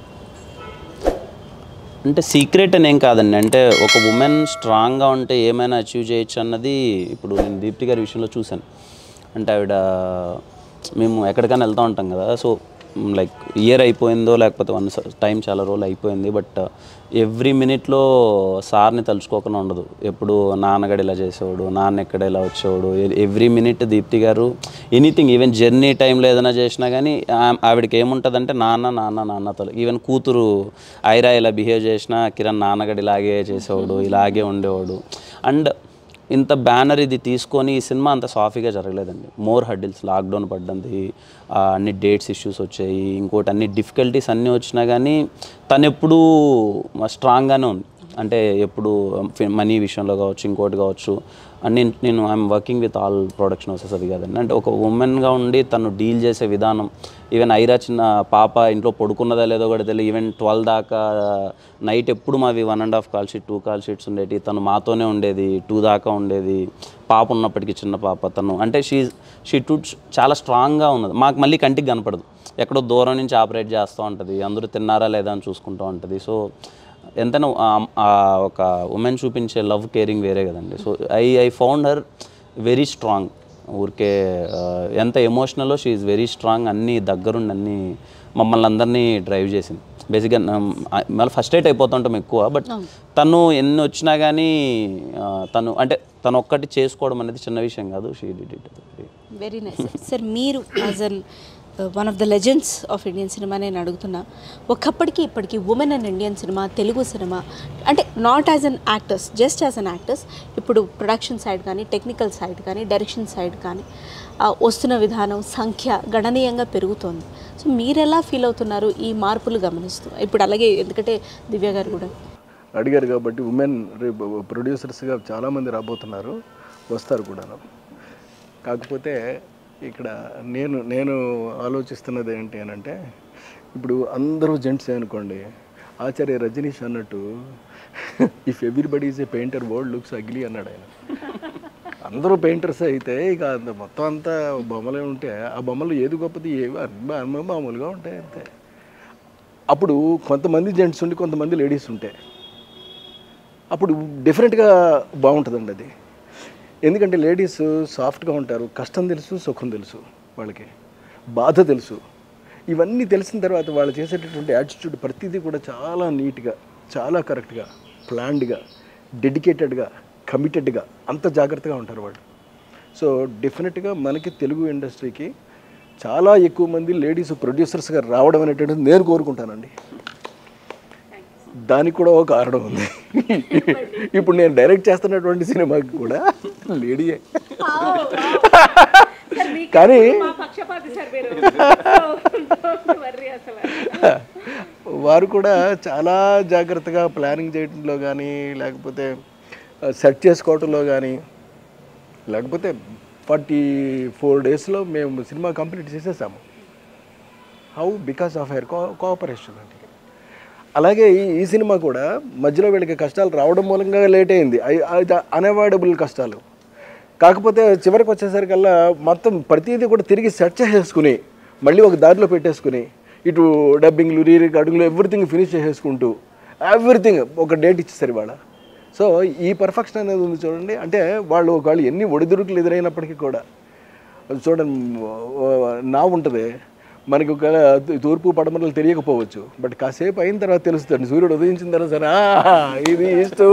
అంటే సీక్రెట్ అని ఏం కాదండి అంటే ఒక ఉమెన్ స్ట్రాంగ్గా ఉంటే ఏమైనా అచీవ్ చేయొచ్చు అన్నది ఇప్పుడు నేను దీప్తి గారి విషయంలో చూశాను అంటే ఆవిడ మేము ఎక్కడికైనా వెళ్తూ ఉంటాం కదా సో లైక్ ఇయర్ అయిపోయిందో లేకపోతే వన్ టైం చాలా రోజులు అయిపోయింది బట్ ఎవ్రీ మినిట్లో సార్ని తలుచుకోకుండా ఉండదు ఎప్పుడు నాన్నగడు ఇలా చేసేవాడు నాన్న ఎక్కడ ఇలా వచ్చేవాడు ఎవ్రీ మినిట్ దీప్తి గారు ఎనీథింగ్ ఈవెన్ జర్నీ టైంలో ఏదైనా చేసినా కానీ ఆ- ఆవిడకి ఏముంటుందంటే నాన్న నాన్న నాన్నతో ఈవెన్ కూతురు ఐరా ఇలా బిహేవ్ చేసినా కిరణ్ నాన్నగడు ఇలాగే చేసేవాడు ఇలాగే ఉండేవాడు అండ్ ఇంత బ్యానర్ ఇది తీసుకొని ఈ సినిమా అంత సాఫీగా జరగలేదండి మోర్ హడ్డిల్స్ లాక్డౌన్ పడ్డంది ఆ, అన్ని డేట్స్ ఇష్యూస్ వచ్చాయి ఇంకోటి అన్ని డిఫికల్టీస్ అన్నీ వచ్చినా కానీ తను ఎప్పుడూ స్ట్రాంగ్గానే ఉంది అంటే ఎప్పుడు మనీ విషయంలో కావచ్చు ఇంకోటి కావచ్చు అండ్ నేను నేను I'm working with all production houses అది కాదండి అంటే ఒక ఉమెన్గా ఉండి తను డీల్ చేసే విధానం ఈవెన్ ఐరా చిన్న పాప ఇంట్లో పడుకున్నదా లేదో కూడా తెలియదు ఈవెన్ ట్వెల్వ్ దాకా నైట్ ఎప్పుడు మావి one and half call sheet two call sheets ఉండేవి తను మాతోనే ఉండేది టూ దాకా ఉండేది పాప ఉన్నప్పటికీ చిన్న పాప తను అంటే షీ షీ టూ చాలా స్ట్రాంగ్గా ఉన్నది మాకు మళ్ళీ కంటికి కనపడదు ఎక్కడో దూరం నుంచి ఆపరేట్ చేస్తూ ఉంటుంది అందరూ తిన్నారా లేదా అని చూసుకుంటూ ఉంటుంది సో ఎంతైనా ఆ- ఆ ఒక ఉమెన్ చూపించే లవ్ కేరింగ్ వేరే కదండి so I I found her very strong ఊరికే ఆ, ఎంత ఎమోషనల్లో షీ ఈజ్ వెరీ స్ట్రాంగ్ అన్నీ దగ్గరుండి అన్నీ మమ్మల్ని అందరినీ డ్రైవ్ చేసింది బేసిక్గా మళ్ళీ ఫస్ట్ ఎయిట్ అయిపోతుంటాం ఎక్కువ బట్ తను ఎన్ని వచ్చినా కానీ ఆ, తను అంటే తను ఒక్కటి చేసుకోవడం అనేది చిన్న విషయం కాదు she did it very nice sir మీరు as an one of the legends of Indian cinema నేను అడుగుతున్నా ఒకప్పటికి ఇప్పటికి women and Indian cinema Telugu cinema అంటే not as an actors just as an actors ఇప్పుడు ప్రొడక్షన్ సైడ్ కానీ టెక్నికల్ సైడ్ కానీ direction side కానీ ఆ, వస్తున్న విధానం సంఖ్య గణనీయంగా పెరుగుతోంది సో మీరు ఎలా ఫీల్ అవుతున్నారు ఈ మార్పులు గమనిస్తూ ఇప్పుడు అలాగే ఎందుకంటే దివ్య గారు కూడా అడిగారు కాబట్టి ఉమెన్ రేపు ప్రొడ్యూసర్స్గా చాలామంది రాబోతున్నారు వస్తారు కూడాను కాకపోతే ఇక్కడ నేను నేను ఆలోచిస్తున్నది ఏంటి అని అంటే ఇప్పుడు అందరూ జెంట్స్ అనుకోండి ఆచార్య రజనీష్ అన్నట్టు if everybody is a painter world looks ugly అన్నాడు ఆయన అందరూ పెయింటర్స్ అయితే ఇక అంత మొత్తం అంతా బొమ్మలే ఉంటే ఆ బొమ్మలు ఏది గొప్పది ఏవి అన్ని అన్ని మామూలుగా ఉంటాయి అంతే అప్పుడు కొంతమంది జెంట్స్ ఉండి కొంతమంది లేడీస్ ఉంటే అప్పుడు డెఫినెట్గా బాగుంటుందండి అది ఎందుకంటే లేడీస్ సాఫ్ట్గా ఉంటారు కష్టం తెలుసు సుఖం తెలుసు వాళ్ళకి బాధ తెలుసు ఇవన్నీ తెలిసిన తర్వాత వాళ్ళు చేసేటటువంటి యాటిట్యూడ్ ప్రతిదీ కూడా చాలా నీట్గా చాలా కరెక్ట్గా ప్లాన్డ్గా డెడికేటెడ్గా కమిటెడ్గా అంత జాగ్రత్తగా ఉంటారు వాళ్ళు సో డెఫినెట్గా మనకి తెలుగు ఇండస్ట్రీకి చాలా ఎక్కువ మంది లేడీస్ ప్రొడ్యూసర్స్గా రావడం అనేటువంటిది నేను కోరుకుంటానండి దానికి కూడా ఒక కారణం ఉంది ఇప్పుడు నేను డైరెక్ట్ చేస్తున్నటువంటి సినిమాకి కూడా లేడీయే కానీ వారు కూడా చాలా జాగ్రత్తగా ప్లానింగ్ చేయడంలో కానీ లేకపోతే సెట్ చేసుకోవటంలో కానీ లేకపోతే ఫార్టీ ఫోర్ డేస్లో మేము సినిమా కంప్లీట్ చేసేసాము how because of her co cooperation అండి అలాగే ఈ ఈ సినిమా కూడా మధ్యలో వీళ్ళకి కష్టాలు రావడం మూలంగా లేట్ అయింది అన్అవాయిడబుల్ కష్టాలు కాకపోతే చివరికి వచ్చేసరికల్లా మొత్తం ప్రతిదీ కూడా తిరిగి సెట్ చేసేసుకుని మళ్ళీ ఒక దారిలో పెట్టేసుకుని ఇటు డబ్బింగ్లు రీ రికార్డింగ్లు ఎవ్రీథింగ్ ఫినిష్ చేసేసుకుంటూ ఎవ్రీథింగ్ ఒక డేట్ ఇచ్చేసారు ఇవాళ సో ఈ పర్ఫెక్షన్ అనేది ఉంది చూడండి అంటే వాళ్ళు ఒకవేళ ఎన్ని ఒడిదుడుకులు ఎదురైనప్పటికీ కూడా చూడండి నా ఉంటుంది మనకి ఒక తూర్పు పడమరలు తెలియకపోవచ్చు బట్ కాసేపు అయిన తర్వాత తెలుస్తుంది సూర్యుడు ఉదయించిన తర్వాత సరే "ఆ, ఇది ఇష్టం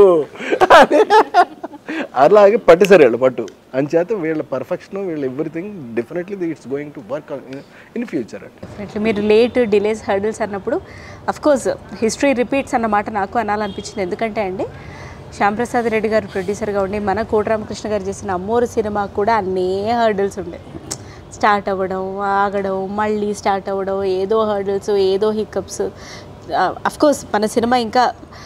అలాగే పట్టేశారు వీళ్ళు పట్టు అంచేత వీళ్ళ పర్ఫెక్షన్ వీళ్ళ everything definitely it's going to work in future అండి డెఫినెట్లీ మీరు లేట్ డిలేస్ హర్డిల్స్ అన్నప్పుడు అఫ్ కోర్స్ హిస్టరీ రిపీట్స్ అన్న మాట నాకు అనాలనిపించింది ఎందుకంటే అండి శ్యాంప్రసాద్ రెడ్డి గారు ప్రొడ్యూసర్గా ఉండి మన కోటరామకృష్ణ గారు చేసిన అమ్మోరు సినిమా కూడా అన్నీ హర్డిల్స్ ఉండే స్టార్ట్ అవ్వడం ఆగడం మళ్ళీ స్టార్ట్ అవ్వడం ఏదో హర్డిల్స్ ఏదో హికప్స్ అఫ్ కోర్స్ మన సినిమా ఇంకా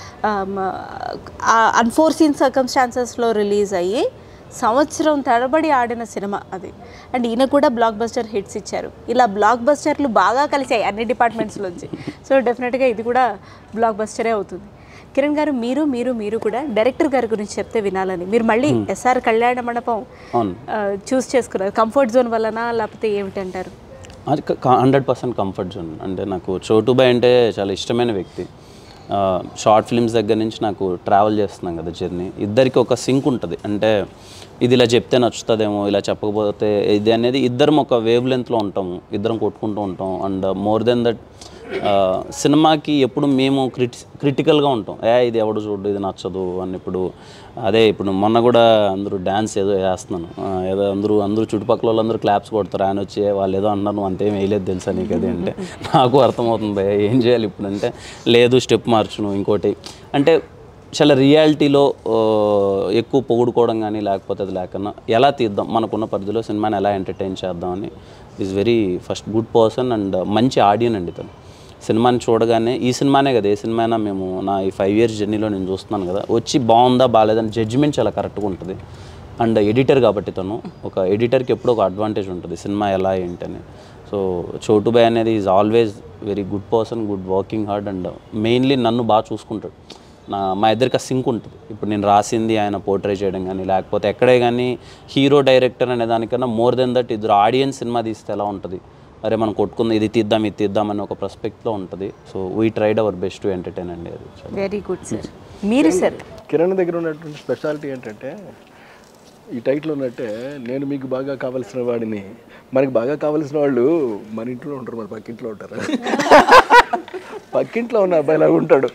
అన్ఫోర్సీన్ సర్కమ్స్టాన్సెస్లో రిలీజ్ అయ్యి సంవత్సరం తరబడి ఆడిన సినిమా అది అండ్ ఈయన కూడా బ్లాక్ బస్టర్ హిట్స్ ఇచ్చారు ఇలా బ్లాక్ బస్టర్లు బాగా కలిసాయి అన్ని డిపార్ట్మెంట్స్లోంచి సో డెఫినెట్గా ఇది కూడా బ్లాక్ బస్టరే అవుతుంది కిరణ్ గారు మీరు మీరు మీరు కూడా డైరెక్టర్ గారి గురించి చెప్తే వినాలని మీరు మళ్ళీ ఎస్ఆర్ కళ్యాణ మండపం అవును చూస్ చేసుకున్నారు కంఫర్ట్ జోన్ వలన లేకపోతే ఏమిటంటారు అది హండ్రెడ్ పర్సెంట్ కంఫర్ట్ జోన్ అంటే నాకు చోటుబాయ్ అంటే చాలా ఇష్టమైన వ్యక్తి షార్ట్ ఫిల్మ్స్ దగ్గర నుంచి నాకు ట్రావెల్ చేస్తున్నాం కదా జర్నీ ఇద్దరికి ఒక సింక్ ఉంటుంది అంటే ఇది ఇలా చెప్తే నచ్చుతుందేమో ఇలా చెప్పకపోతే ఇది అనేది ఇద్దరం ఒక వేవ్ లెంత్లో ఉంటాము ఇద్దరం కొట్టుకుంటూ ఉంటాం అండ్ మోర్ దెన్ దట్ సినిమాకి ఎప్పుడు మేము క్రిటి క్రిటికల్గా ఉంటాం ఏ ఇది ఎవడు చూడు ఇది నచ్చదు అని ఇప్పుడు అదే ఇప్పుడు మొన్న కూడా అందరూ డ్యాన్స్ ఏదో వేస్తున్నాను ఆ, ఏదో అందరూ అందరూ చుట్టుపక్కల వాళ్ళందరూ క్లాప్స్ కొడతారు ఆయన వచ్చి వాళ్ళు ఏదో అన్నారు నువ్వు అంతేం వేయలేదు తెలుసా నీకు అది అంటే నాకు అర్థమవుతుంది భయ్యా, ఏం చేయాలి ఇప్పుడు అంటే లేదు స్టెప్ మార్చును ఇంకోటి అంటే చాలా రియాలిటీలో ఎక్కువ పొగుడుకోవడం కానీ లేకపోతే అది లేకన్నా ఎలా తీద్దాం మనకున్న పరిధిలో సినిమాని ఎలా ఎంటర్టైన్ చేద్దామని is very first good person and మంచి ఆడియన్ అండి తను సినిమాని చూడగానే ఈ సినిమానే కదా ఏ సినిమా అయినా మేము నా ఈ ఫైవ్ ఇయర్స్ జర్నీలో నేను చూస్తున్నాను కదా వచ్చి బాగుందా బాగాలేదని జడ్జిమెంట్ చాలా కరెక్ట్గా ఉంటుంది అండ్ ఎడిటర్ కాబట్టి తను ఒక ఎడిటర్కి ఎప్పుడూ ఒక అడ్వాంటేజ్ ఉంటుంది సినిమా ఎలా ఏంటని సో చోటుబాయ్ అనేది is always very good person good working hard and mainly నన్ను బాగా చూసుకుంటాడు నా మా ఇద్దరికి ఆ సింక్ ఉంటుంది ఇప్పుడు నేను రాసింది ఆయన పోర్ట్రే చేయడం కానీ లేకపోతే ఎక్కడే కానీ హీరో డైరెక్టర్ అనే దానికన్నా మోర్ దెన్ దట్ ఇద్దరు ఆడియన్స్ సినిమా తీస్తే ఎలా ఉంటుంది అరే మనం కొట్టుకుంది ఇది తీద్దాం ఇది తీద్దాం అని ఒక పర్స్పెక్ట్లో ఉంటుంది so we tried our best to entertain అండి అది వెరీ గుడ్ సార్ మీరు సార్ కిరణ్ దగ్గర ఉన్నటువంటి స్పెషాలిటీ ఏంటంటే ఈ టైటిల్ ఉన్నట్టే నేను మీకు బాగా కావాల్సిన వాడిని మనకి బాగా కావాల్సిన వాళ్ళు మన ఇంట్లో ఉంటారు మన పక్కింట్లో ఉంటారు పక్కింట్లో ఉన్న అబ్బాయిలాగా ఉంటాడు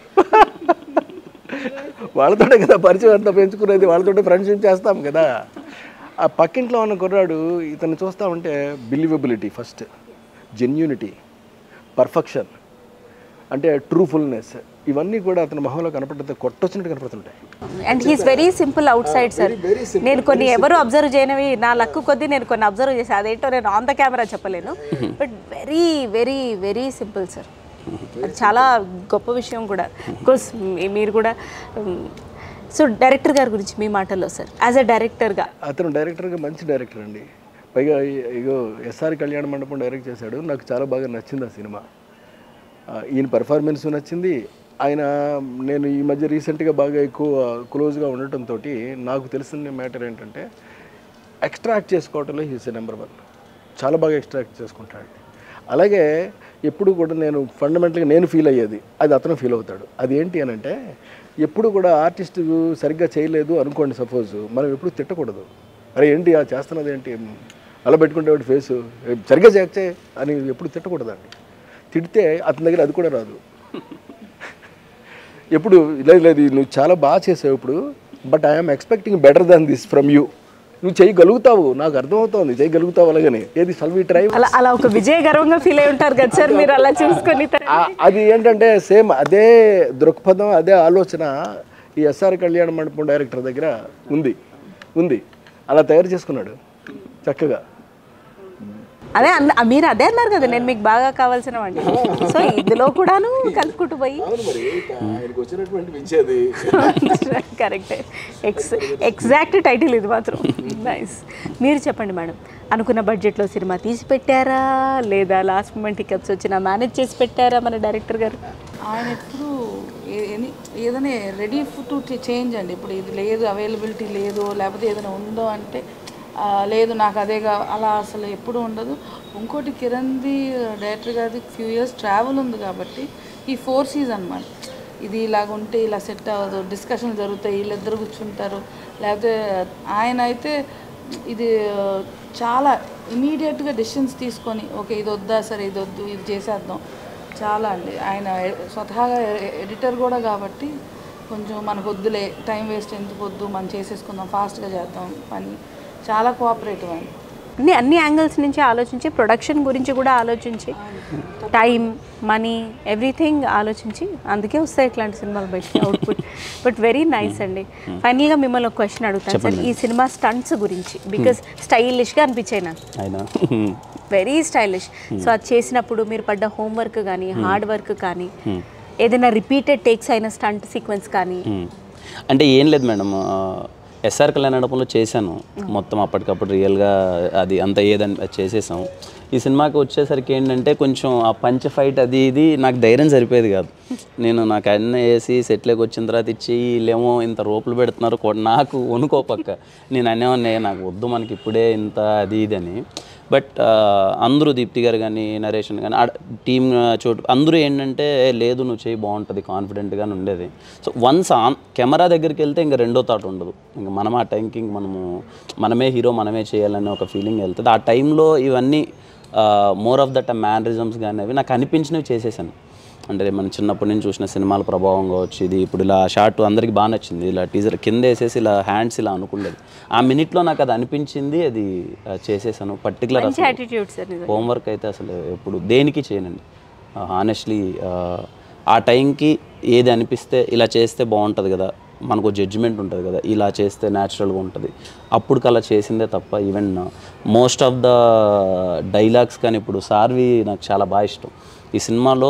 వాళ్ళతోటే కదా పరిచయం అంతా పెంచుకునేది వాళ్ళతోటే ఫ్రెండ్షిప్ చేస్తాం కదా ఆ పక్కింట్లో ఉన్న కుర్రాడు ఇతను చూస్తా ఉంటే బిలీవబిలిటీ ఫస్ట్ జెన్యూనిటీ పర్ఫెక్షన్ అంటే ట్రూఫుల్నెస్ ఇవన్నీ కూడా అతని మొహంలో కనపడితే కొట్టొచ్చినట్టు కనపడుతుంటాయి and he's very simple outside sir నేను కొన్ని ఎవరు అబ్జర్వ్ చేయనివి నా లక్కు కొద్దీ నేను కొన్ని అబ్జర్వ్ చేశాను అదేంటో నేను ఆన్ ద కెమెరా చెప్పలేను but very very very simple sir అది చాలా గొప్ప విషయం కూడా కోర్స్ మీరు కూడా సో డైరెక్టర్ గారి గురించి మీ మాటల్లో సార్ యాజ్ అ డైరెక్టర్గా అతను డైరెక్టర్గా మంచి డైరెక్టర్ అండి పైగా ఈ- ఇగో ఎస్ఆర్ కళ్యాణ మండపం డైరెక్ట్ చేశాడు నాకు చాలా బాగా నచ్చింది ఆ సినిమా ఆ, ఈయన పెర్ఫార్మెన్స్ నచ్చింది ఆయన నేను ఈ మధ్య రీసెంట్గా బాగా ఎక్కువ క్లోజ్గా ఉండటంతో నాకు తెలిసిన మ్యాటర్ ఏంటంటే ఎక్స్ట్రాక్ట్ చేసుకోవటంలో హీస్ నెంబర్ వన్ చాలా బాగా ఎక్స్ట్రాక్ట్ చేసుకుంటాడు అలాగే ఎప్పుడు కూడా నేను ఫండమెంటల్గా నేను ఫీల్ అయ్యేది అది అతను ఫీల్ అవుతాడు అది ఏంటి అని అంటే ఎప్పుడు కూడా ఆర్టిస్ట్ సరిగ్గా చేయలేదు అనుకోండి సపోజ్ మనం ఎప్పుడు తిట్టకూడదు అరే ఏంటి ఆ చేస్తున్నది ఏంటి అలా పెట్టుకుంటే ఫేస్ సరిగ్గా చేయచ్చే అని ఎప్పుడు తిట్టకూడదండి తిడితే అతని దగ్గర అది కూడా రాదు ఎప్పుడు లేదు లేదు నువ్వు చాలా బాగా చేసావు ఇప్పుడు but I'm expecting better than this from you నువ్వు చేయగలుగుతావు నాకు అర్థమవుతోంది చేయగలుగుతావు అలాగని ఏది సల్వి ట్రై అలా అలా ఒక విజయ గర్వంగా ఫీల్ అయి ఉంటారు కదా సార్ మీరు అలా చూసుకొని అది ఏంటంటే సేమ్ అదే దృక్పథం అదే ఆలోచన ఈ ఎస్ఆర్ కళ్యాణ మండపం డైరెక్టర్ దగ్గర ఉంది ఉంది అలా తయారు చేసుకున్నాడు చక్కగా అదే అన్న- మీరు అదే అన్నారు కదా నేను మీకు బాగా కావాల్సిన వాడిని సో ఇందులో కూడాను కలుపుకుంటూ పోయి మరి ఆయనకు వచ్చినటువంటి వించేది కరెక్ట్ ఎక్స్ ఎగ్జాక్ట్ టైటిల్ ఇది మాత్రం నైస్ మీరు చెప్పండి మేడం అనుకున్న బడ్జెట్లో సినిమా తీసి పెట్టారా లేదా లాస్ట్ మూమెంట్ టికెట్స్ వచ్చినా మేనేజ్ చేసి పెట్టారా మన డైరెక్టర్ గారు ఆయన ఎప్పుడు ఏ- ఎనీ ఏదైనా రెడీ టు చేంజ్ అండి ఇప్పుడు ఇది లేదు అవైలబిలిటీ లేదు లేకపోతే ఏదైనా ఉందో అంటే ఆ, లేదు నాకు అదే కా అలా అసలు ఎప్పుడు ఉండదు ఇంకోటి కిరణ్ది డైరెక్టర్ గారిది ఫ్యూ ఇయర్స్ ట్రావెల్ ఉంది కాబట్టి ఈ ఫోర్ సీజ్ అనమాట ఇది ఇలాగ ఉంటే ఇలా సెట్ అవ్వదు డిస్కషన్ జరుగుతాయి వీళ్ళిద్దరు కూర్చుంటారు లేకపోతే ఆయన అయితే ఇది ఆ, చాలా ఇమీడియట్గా డెసిషన్స్ తీసుకొని ఓకే ఇది వద్దా సరే ఇది వద్దు ఇది చేసేద్దాం చాలా అండి ఆయన ఎ- స్వతహాగా ఎ- ఎడిటర్ కూడా కాబట్టి కొంచెం మనకు వద్దులే టైం వేస్ట్ ఎందుకు వద్దు మనం చేసేసుకుందాం ఫాస్ట్గా చేద్దాం పని చాలా కోఆపరేటివ్ ఆయన అన్ని అన్ని యాంగిల్స్ నుంచి ఆలోచించి ప్రొడక్షన్ గురించి కూడా ఆలోచించి టైం మనీ ఎవ్రీథింగ్ ఆలోచించి అందుకే వస్తాయి ఇట్లాంటి సినిమాలు బయట అవుట్పుట్ బట్ వెరీ నైస్ అండి ఫైనల్గా మిమ్మల్ని ఒక క్వశ్చన్ అడుగుతాను సార్ ఈ సినిమా స్టంట్స్ గురించి బికాస్ స్టైలిష్గా అనిపించాయి నాకు ఆయన వెరీ స్టైలిష్ సో అది చేసినప్పుడు మీరు పడ్డ హోంవర్క్ కానీ హార్డ్ వర్క్ కానీ ఏదైనా రిపీటెడ్ టేక్స్ అయిన స్టంట్ సీక్వెన్స్ కానీ మ్మ్. అంటే ఏం లేదు మేడం ఎస్ఆర్ కళ్యాణంలో చేశాను మొత్తం అప్పటికప్పుడు రియల్గా అది అంత ఏదని చేసేసాం ఈ సినిమాకి వచ్చేసరికి ఏంటంటే కొంచెం ఆ పంచ్ ఫైట్ అది ఇది నాకు ధైర్యం సరిపోయేది కాదు నేను నాకు అన్నీ వేసి సెట్లోకి వచ్చిన తర్వాత ఇచ్చి వీళ్ళేమో ఇంత రోపులు పెడుతున్నారు కూ- నాకు వణుకోపక్క నేను అనేవాడిని నాకు వద్దు మనకి ఇప్పుడే ఇంత అది ఇది అని బట్ అందరూ దీప్తి గారు కానీ నరేషన్ కానీ టీమ్ చోటు అందరూ ఏంటంటే "ఏ, లేదు నువ్వు చేయి బాగుంటుంది కాన్ఫిడెంట్గానే ఉండేది సో వన్స్ ఆన్ కెమెరా దగ్గరికి వెళ్తే ఇంకా రెండో థాట్ ఉండదు ఇంకా మనం ఆ టైంకి ఇంక మనము మనమే హీరో మనమే చేయాలనే ఒక ఫీలింగ్ వెళ్తుంది ఆ టైంలో ఇవన్నీ మోర్ ఆఫ్ దట్ మ్యానరిజమ్స్ కానీ అవి నాకు అనిపించినవి చేసేసాను అంటే మనం చిన్నప్పటి నుంచి చూసిన సినిమాల ప్రభావం కావచ్చు ఇది ఇప్పుడు ఇలా షార్ట్ అందరికి బాగా నచ్చింది ఇలా టీజర్ కింద వేసేసి ఇలా హ్యాండ్స్ ఇలా అనుకుండేది ఆ మినిట్లో నాకు అది అనిపించింది అది ఆ, చేసేసాను పర్టికులర్ మంచి యాటిట్యూడ్ సార్ నిజంగా హోంవర్క్ అయితే అసలు ఎప్పుడు దేనికి చేయనండి హానెస్ట్లీ ఆ టైంకి ఏది అనిపిస్తే ఇలా చేస్తే బాగుంటుంది కదా మనకు జడ్జిమెంట్ ఉంటుంది కదా ఇలా చేస్తే న్యాచురల్గా ఉంటుంది అప్పుడు అలా చేసిందే తప్ప even most of the dialogues కానీ ఇప్పుడు సార్వి నాకు చాలా బాగా ఇష్టం ఈ సినిమాలో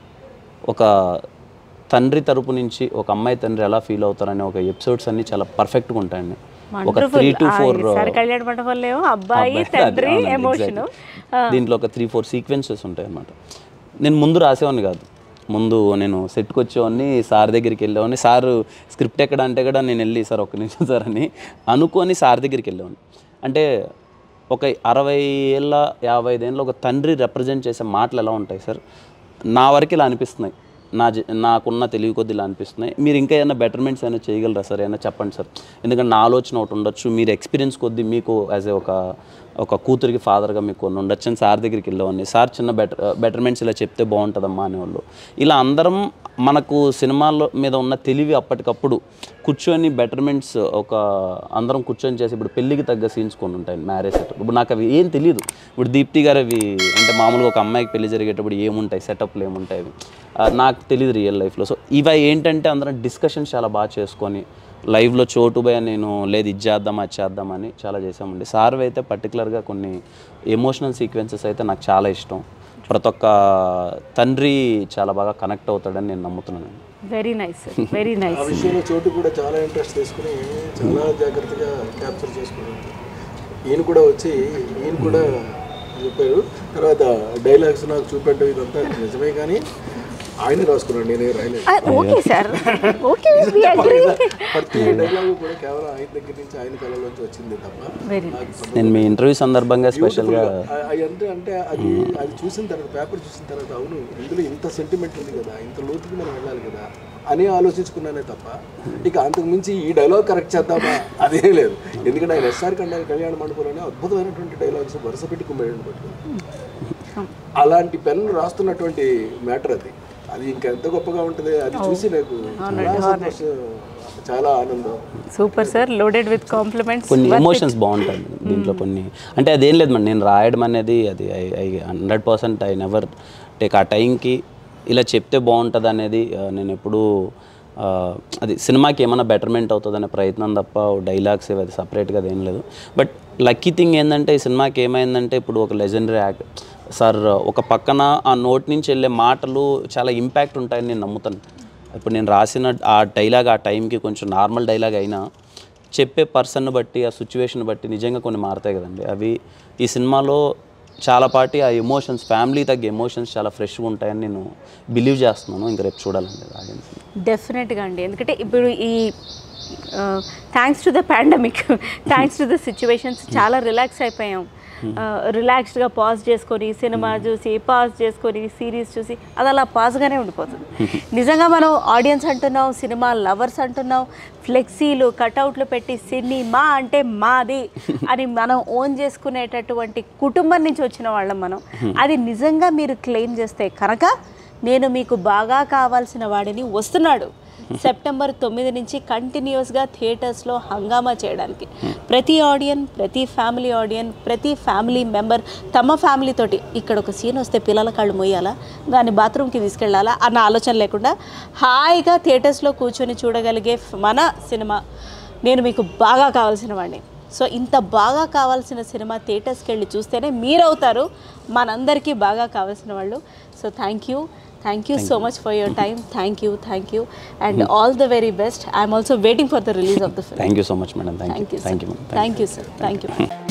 ఒక తండ్రి తరపు నుంచి ఒక అమ్మాయి తండ్రి ఎలా ఫీల్ అవుతారనే ఒక ఎపిసోడ్స్ అన్ని చాలా పర్ఫెక్ట్గా ఉంటాయండి ఒక త్రీ టు ఫోర్ సార్ కళ్యాణ మండపంలో ఏమో అబ్బాయి తండ్రి ఎమోషన్ దీంట్లో ఒక త్రీ ఫోర్ సీక్వెన్సెస్ ఉంటాయి అన్నమాట నేను ముందు రాసేవాడిని కాదు ముందు నేను సెట్కి వచ్చేవాడిని సార్ దగ్గరికి వెళ్ళేవాడిని సార్ స్క్రిప్ట్ ఎక్కడ అంటే కూడా నేను వెళ్ళి సార్ ఒక్క నిమిషం సార్ అని అనుకొని సార్ దగ్గరికి వెళ్ళేవాడిని అంటే ఒక అరవై ఏళ్ళ యాభై ఐదేళ్ళ ఒక తండ్రి రిప్రజెంట్ చేసే మాటలు ఎలా ఉంటాయి సార్ నా వరకు ఇలా అనిపిస్తున్నాయి నా జ- నాకున్న తెలివి కొద్ది ఇలా అనిపిస్తున్నాయి మీరు ఇంకా ఏమైనా బెటర్మెంట్స్ అయినా చేయగలరా సార్ ఏమైనా చెప్పండి సార్ ఎందుకంటే నా ఆలోచన ఒకటి ఉండొచ్చు మీరు ఎక్స్పీరియన్స్ కొద్దీ మీకు యాజ్ ఏ ఒక ఒక కూతురికి ఫాదర్గా మీకు కొన్ని ఉండొచ్చు అని సార్ దగ్గరికి వెళ్ళేవాడిని సార్ చిన్న బెటర్ బెటర్మెంట్స్ ఇలా చెప్తే బాగుంటుందమ్మా అనేవాళ్ళు ఇలా అందరం మనకు సినిమాల మీద ఉన్న తెలివి అప్పటికప్పుడు కూర్చొని బెటర్మెంట్స్ ఒక అందరం కూర్చొని చేసి ఇప్పుడు పెళ్ళికి తగ్గ సీన్స్ కొన్ని ఉంటాయి మ్యారేజ్ సెటప్ ఇప్పుడు నాకు అవి ఏం తెలియదు ఇప్పుడు దీప్తి గారు అవి అంటే మామూలుగా ఒక అమ్మాయికి పెళ్లి జరిగేటప్పుడు ఏముంటాయి సెటప్లు ఏముంటాయి అవి ఆ, నాకు తెలియదు రియల్ లైఫ్లో సో ఇవి ఏంటంటే అందరం డిస్కషన్స్ చాలా బాగా చేసుకొని లైవ్లో చోటు భయ నేను లేదు ఇది చేద్దాం అది చేద్దామని చాలా చేసామండి సార్ అయితే పర్టికులర్గా కొన్ని ఎమోషనల్ సీక్వెన్సెస్ అయితే నాకు చాలా ఇష్టం ప్రతి ఒక్క తండ్రి చాలా బాగా కనెక్ట్ అవుతాడని నేను నమ్ముతున్నాను వెరీ నైస్ సార్ వెరీ ఆ నైస్ విషయంలో చోటు కూడా చాలా ఇంట్రెస్ట్ తీసుకుని చాలా జాగ్రత్తగా క్యాప్చర్ చేసుకున్నాడు ఈయన కూడా వచ్చి ఈయన కూడా చెప్పారు తర్వాత డైలాగ్స్ నాకు చూపెట్టడం ఇదంతా నిజమే కానీ ఆయన రాసుకున్నాడు నేనే రాయలేదు okay sir okay we agree ప్రతి డైలాగ్ కూడా కేవలం ఆయన దగ్గర నుంచి ఆయన కళలోంచి వచ్చింది తప్ప వెరీ నేను మీ ఇంటర్వ్యూ సందర్భంగా స్పెషల్గా ఆ- అది అంటే అంటే అది అది చూసిన తర్వాత పేపర్ చూసిన తర్వాత అవును ఇందులో ఇంత సెంటిమెంట్ ఉంది కదా ఇంత లోతుకి మనం వెళ్ళాలి కదా అని ఆలోచించుకున్నానే తప్ప ఇక అంతకు మించి ఈ డైలాగ్ కరెక్ట్ చేద్దామా అదే లేదు ఎందుకంటే ఆయన ఎస్ఆర్ కండాలి కళ్యాణ మండపంలోనే అద్భుతమైనటువంటి డైలాగ్స్ వరుస పెట్టి కుమ్మేయడం పట్టుకుని అలాంటి పెన్ రాస్తున్నటువంటి మ్యాటర్ అది అది ఇంకా ఎంత గొప్పగా ఉంటుంది అది చూసి నాకు చాలా సంతోషం చాలా ఆనందం super sir loaded with compliments కొన్ని ఎమోషన్స్ బాగుంటాయి దీంట్లో కొన్ని అంటే అదేం లేదు మరి నేను రాయడం అనేది అది I I hundred percent I never take ఆ టైంకి ఇలా చెప్తే బాగుంటుంది అనేది ఆ, నేను ఎప్పుడూ ఆ, అది సినిమాకి ఏమైనా బెటర్మెంట్ అవుతుందనే ప్రయత్నం తప్ప డైలాగ్స్ అది సపరేట్గా అది ఏం లేదు బట్ లక్కీ థింగ్ ఏంటంటే ఈ సినిమాకి ఏమైందంటే ఇప్పుడు ఒక లెజెండరీ యాక్ట్ సార్ ఒక పక్కన ఆ నోట్ నుంచి వెళ్ళే మాటలు చాలా ఇంపాక్ట్ ఉంటాయని నేను నమ్ముతాను ఇప్పుడు నేను రాసిన ఆ డైలాగ్ ఆ టైంకి కొంచెం నార్మల్ డైలాగ్ అయినా చెప్పే పర్సన్ బట్టి ఆ సిచ్యువేషన్ బట్టి నిజంగా కొన్ని మారుతాయి కదండి అవి ఈ సినిమాలో చాలా పాటి ఆ ఎమోషన్స్ ఫ్యామిలీ తగ్గ ఎమోషన్స్ చాలా ఫ్రెష్గా ఉంటాయని నేను బిలీవ్ చేస్తున్నాను ఇంకా రేపు చూడాలండి ఆడియన్స్ డెఫినెట్గా అండి ఎందుకంటే ఇప్పుడు ఈ thanks to the pandemic thanks to the situations చాలా రిలాక్స్ అయిపోయాం రిలాక్స్డ్గా పాజ్ చేసుకొని సినిమా చూసి పాజ్ చేసుకొని సిరీస్ చూసి అది అలా పాజ్గానే ఉండిపోతుంది నిజంగా మనం ఆడియన్స్ అంటున్నాం సినిమా లవర్స్ అంటున్నాం ఫ్లెక్సీలు కటౌట్లు పెట్టి సినిమా అంటే మాది అని మనం ఓన్ చేసుకునేటటువంటి కుటుంబం నుంచి వచ్చిన వాళ్ళం మనం అది నిజంగా మీరు క్లెయిమ్ చేస్తే కనుక నేను మీకు బాగా కావాల్సిన వాడిని వస్తున్నాడు సెప్టెంబర్ తొమ్మిది నుంచి కంటిన్యూస్గా థియేటర్స్లో హంగామా చేయడానికి ప్రతి ఆడియన్ ప్రతి ఫ్యామిలీ ఆడియన్ ప్రతి ఫ్యామిలీ మెంబర్ తమ ఫ్యామిలీ తోటి ఇక్కడ ఒక సీన్ వస్తే పిల్లల కాళ్ళు మొయ్యాలా దాన్ని బాత్రూమ్కి తీసుకెళ్ళాలా అన్న ఆలోచన లేకుండా హాయిగా థియేటర్స్లో కూర్చొని చూడగలిగే మన సినిమా నేను మీకు బాగా కావాల్సిన వాడిని సో ఇంత బాగా కావాల్సిన సినిమా థియేటర్స్కి వెళ్ళి చూస్తేనే మీరవుతారు మనందరికీ బాగా కావాల్సిన వాళ్ళు so thank you thank you so much for your time thank you thank you and all the very best I'm also waiting for the release of the film thank you so much madam thank thank you you thank you thank you sir thank you